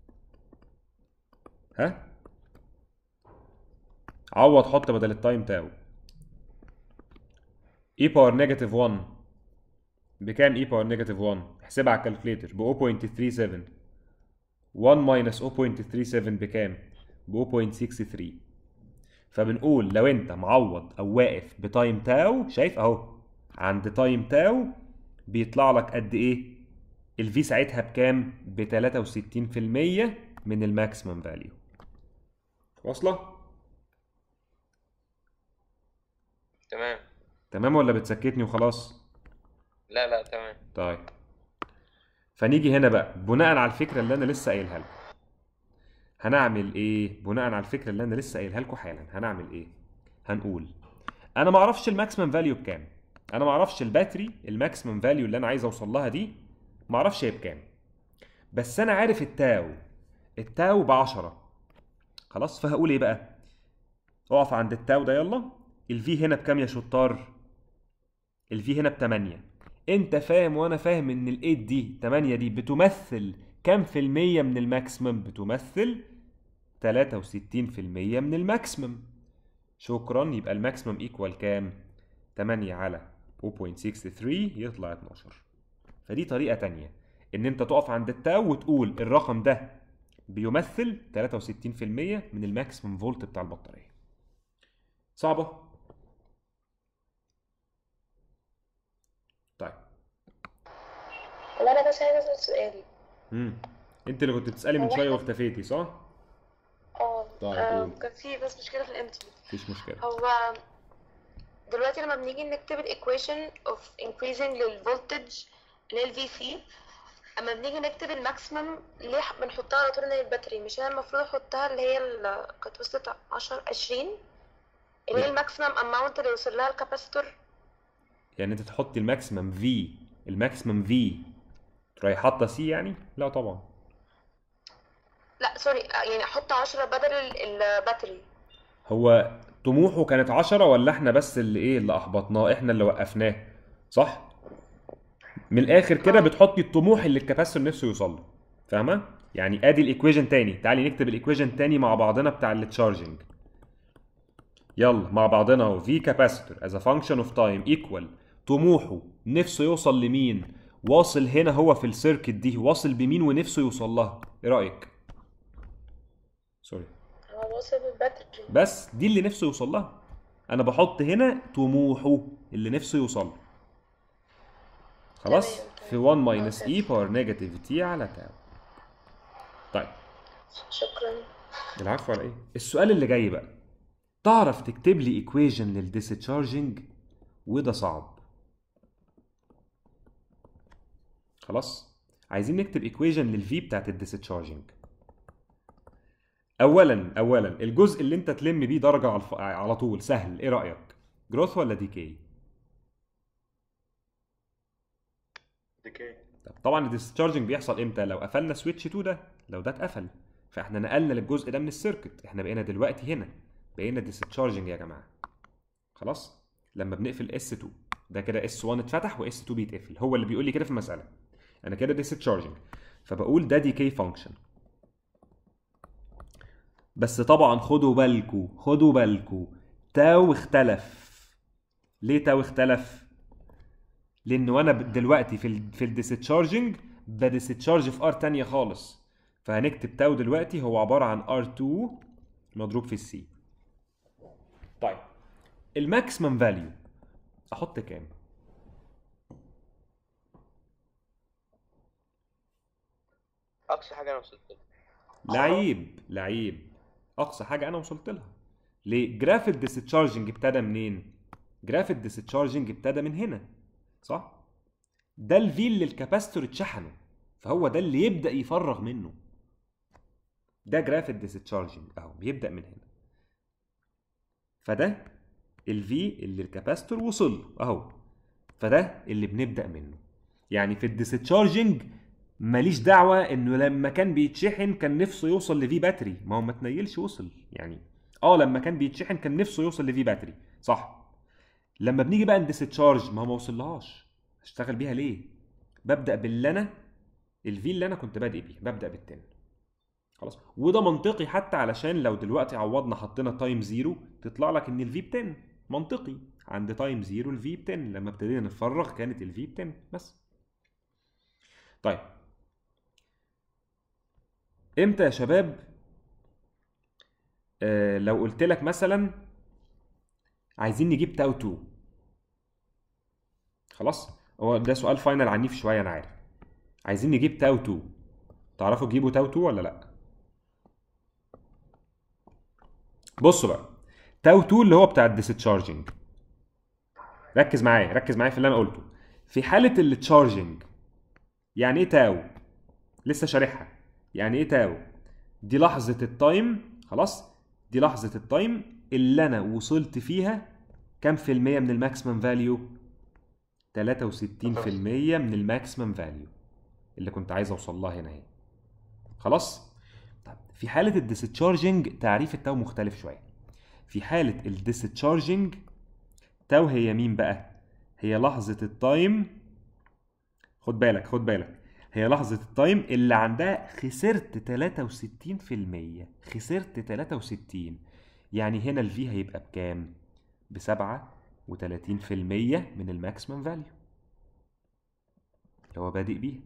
ها عوض حط بدل التايم تاو اي باور نيجاتيف 1 بكام اي باور نيجاتيف 1 احسبها على الكالكوليتر ب 0.37 1 ماينس 0.37 بكام ب 0.63 فبنقول لو انت معوض او واقف بتايم تاو شايف اهو عند تايم تاو بيطلع لك قد ايه الفي ساعتها بكام ب 63% من الماكسيمم فاليو واصله تمام تمام ولا بتسكتني وخلاص لا لا تمام طيب فنيجي هنا بقى بناء على الفكره اللي انا لسه قايلها لكم هنعمل ايه بناء على الفكره اللي انا لسه قايلها لكم حالا هنعمل ايه هنقول انا ما اعرفش الماكسيمم فاليو بكام انا ما اعرفش الباتري الماكسيمم فاليو اللي انا عايز اوصل لها دي ما اعرفش هي بكام بس انا عارف التاو التاو ب 10 خلاص فهقول ايه بقى اقف عند التاو ده يلا الفي هنا بكام يا شطار الفي هنا ب 8 انت فاهم وانا فاهم ان ال 8 دي 8 دي بتمثل كام في المية من الماكسيمم بتمثل 63% من الماكسيمم شكرا يبقى الماكسيمم ايكوال كام 8 على 0.63 يطلع 12 فدي طريقة تانية ان انت تقف عند التاو وتقول الرقم ده بيمثل 63% من الماكسيمم فولت بتاع البطارية صعبة طيب والله انا بس عايزه اسال سؤال امم انت اللي كنت بتسألي من هو شوية إحنا- واختفيتي صح؟ اه طيب، آه، قول. كان في بس مشكله في الانترنت مفيش مشكلة هو دلوقتي لما بنيجي نكتب الايكويشن اوف increasing للفولتج اللي هي الفي سي اما بنيجي نكتب الماكسيمم ليه بنحطها على طول ان هي الباتري مش انا المفروض احطها اللي هي ال- كانت وصلت 10 20 اللي هي الماكسيمم اماونت اللي وصل لها الكاباسيتور يعني انت تحطي الماكسيمم في الماكسيمم في تروحي حاطة سي يعني؟ لا طبعا لا سوري يعني احط 10 بدل ال- الباتري هو طموحه كانت عشرة ولا احنا بس اللي ايه اللي احبطناه احنا اللي وقفناه صح من الاخر كده بتحطي الطموح اللي الكاباسيتور نفسه يوصل له فاهمه يعني ادي الايكويجن تاني تعالي نكتب الايكويجن تاني مع بعضنا بتاع التشارجنج يلا مع بعضنا اهو في كاباسيتور as a function of time equal طموحه نفسه يوصل لمين واصل هنا هو في السيركت دي واصل بمين ونفسه يوصل لها ايه رايك سوري هو واصل بالباتري بس دي اللي نفسه يوصل لها انا بحط هنا طموحه اللي نفسه يوصل له خلاص تمام، في تمام. 1 ماينس أوكي. اي باور نيجاتيف تي على تاو طيب شكرا العفو على ايه السؤال اللي جاي بقى تعرف تكتب لي ايكويجن للديسشارجنج وده صعب خلاص عايزين نكتب ايكويجن للفي بتاعت الديسشارجنج اولا اولا الجزء اللي انت تلم بيه درجه على الف... على طول سهل ايه رايك جروث ولا ديكي ديكي طب طبعا الديسشارجنج بيحصل امتى لو قفلنا سويتش 2 ده لو ده اتقفل فاحنا نقلنا للجزء ده من السيركت احنا بقينا دلوقتي هنا بقينا ديسشارجنج يا جماعه خلاص لما بنقفل اس 2 ده كده اس 1 اتفتح واس 2 بيتقفل هو اللي بيقول لي كده في المساله انا كده ديسشارجنج فبقول ده ديكي فانكشن بس طبعا خدوا بالكوا خدوا بالكوا تاو اختلف ليه تاو اختلف لانه انا ب- دلوقتي في ال في الديسشارجنج بديسشارج في ار تانية خالص فهنكتب تاو دلوقتي هو عباره عن ار2 مضروب في السي طيب الماكسيمم فاليو احط كام اقصى حاجه انا وصلت لها لعيب لعيب اقصى حاجه انا وصلت لها ليه جراف الديسشارجنج ابتدى منين جراف الديسشارجنج ابتدى من هنا صح ده الفي اللي الكاباستور اتشحنه فهو ده اللي يبدا يفرغ منه ده جراف الديسشارجنج اهو بيبدا من هنا فده الفي اللي الكاباستور وصل له اهو فده اللي بنبدا منه يعني في الديسشارجنج ماليش دعوه انه لما كان بيتشحن كان نفسه يوصل لفي باتري ما هو ما تنيلش وصل يعني اه لما كان بيتشحن كان نفسه يوصل لفي باتري صح لما بنيجي بقى نديسشارج ما هو ما وصلهاش هشتغل بيها ليه ببدا باللي انا الفي اللي انا كنت بادئ بيه ببدا بالتن خلاص وده منطقي حتى علشان لو دلوقتي عوضنا حطينا تايم زيرو تطلع لك ان الفي ب 10 منطقي عند تايم زيرو الفي ب 10 لما ابتدينا نفرغ كانت الفي ب 10 بس طيب امتى يا شباب آه لو قلت لك مثلا عايزين نجيب تاو 2 خلاص هو ده سؤال فاينل عنيف شويه انا عارف عايزين نجيب تاو 2 تعرفوا تجيبوا تاو 2 ولا لا بصوا بقى تاو 2 اللي هو بتاع الديسشارجنج ركز معايا ركز معايا في اللي انا قلته في حاله التشارجنج يعني ايه تاو لسه شارحها يعني ايه تاو دي لحظه التايم خلاص دي لحظه التايم اللي انا وصلت فيها كام في المية من الماكسيمم فاليو 63% من الماكسيمم فاليو اللي كنت عايز اوصل لها هنا اهي خلاص طب في حاله الديسشارجنج تعريف التاو مختلف شويه في حاله الديسشارجنج تاو هي مين بقى هي لحظه التايم خد بالك خد بالك هي لحظة التايم اللي عندها خسرت 63% خسرت 63 يعني هنا الفي هيبقى بكام؟ ب 37% من الماكسيمم فاليو اللي هو بادئ بيها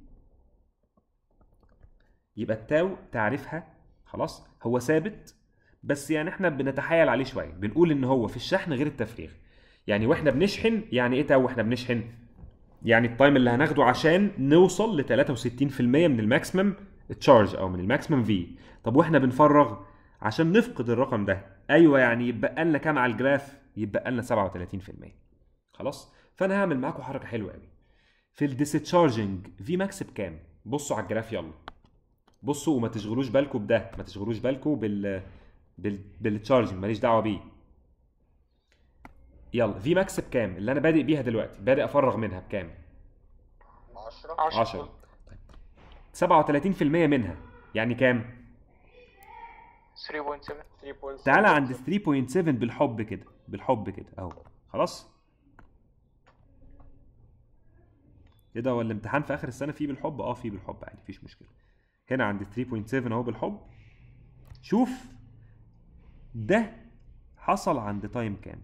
يبقى التاو تعريفها خلاص هو ثابت بس يعني احنا بنتحايل عليه شويه بنقول ان هو في الشحن غير التفريغ يعني واحنا بنشحن يعني ايه تاو واحنا بنشحن يعني التايم اللي هناخده عشان نوصل ل 63% من الماكسيمم تشارج او من الماكسيمم في طب واحنا بنفرغ عشان نفقد الرقم ده ايوه يعني يبقى لنا كام على الجراف يبقى لنا 37% خلاص فانا هعمل معاكم حركه حلوه قوي في الديسشارجنج في ماكس بكام بصوا على الجراف يلا بصوا وما تشغلوش بالكم بده ما تشغلوش بالكم بال بال بالتشارجنج ماليش دعوه بيه يلا في ماكس بكام اللي انا بادئ بيها دلوقتي بادئ افرغ منها بكام 10 10 طيب 37% منها يعني كام 3.7 3.7 تعالى عند 3.7 بالحب كده بالحب كده اهو خلاص ايه ده هو الامتحان في اخر السنه فيه بالحب اه فيه بالحب عادي مفيش مشكله هنا عند 3.7 اهو بالحب شوف ده حصل عند تايم كام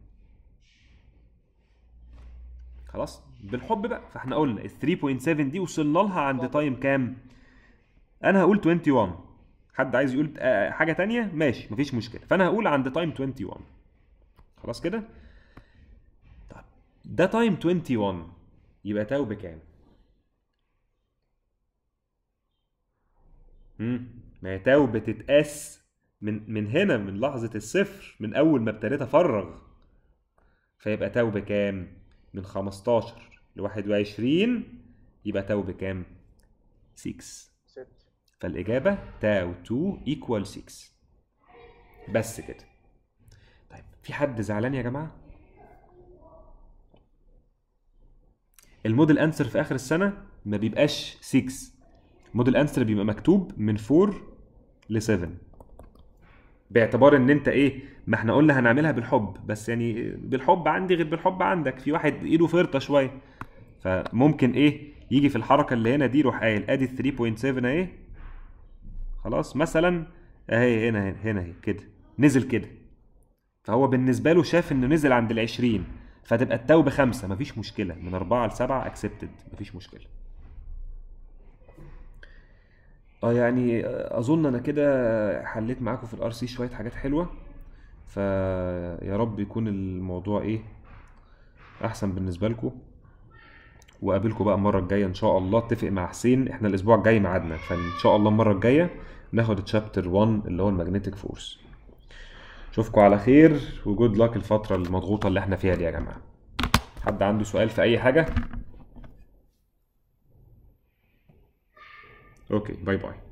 خلاص بالحب بقى فاحنا قلنا ال 3.7 دي وصلنا لها عند تايم كام انا هقول 21 حد عايز يقول آه، حاجه تانية ماشي مفيش مشكله فانا هقول عند تايم 21 خلاص كده طب ده تايم 21 يبقى تاو بكام امم ما هي تاو بتتقاس من من هنا من لحظه الصفر من اول ما ابتديت افرغ فيبقى تاو بكام من 15 ل 21 يبقى تاو بكام 6 6 فالإجابة تاو 2 equal 6 بس كده طيب في حد زعلان يا جماعة؟ الموديل انسر في آخر السنة ما بيبقاش 6 الموديل انسر بيبقى مكتوب من 4 ل 7 باعتبار ان انت ايه ما احنا قلنا هنعملها بالحب بس يعني بالحب عندي غير بالحب عندك في واحد ايده فرطه شويه فممكن ايه يجي في الحركه اللي هنا دي يروح قايل ادي 3.7 اهي خلاص مثلا اهي هنا هنا هنا اهي كده نزل كده فهو بالنسبه له شاف انه نزل عند ال 20 فتبقى التاو بخمسه مفيش مشكله من اربعه لسبعه اكسبتد مفيش مشكله اه يعني اظن انا كده حليت معاكم في الار سي شويه حاجات حلوه فيا رب يكون الموضوع ايه احسن بالنسبه لكم وقابلكم بقى المره الجايه ان شاء الله اتفق مع حسين احنا الاسبوع الجاي ميعادنا فان شاء الله المره الجايه ناخد تشابتر 1 اللي هو الماجنتيك فورس اشوفكم على خير وجود لك الفتره المضغوطه اللي احنا فيها دي يا جماعه حد عنده سؤال في اي حاجه اوكي باي باي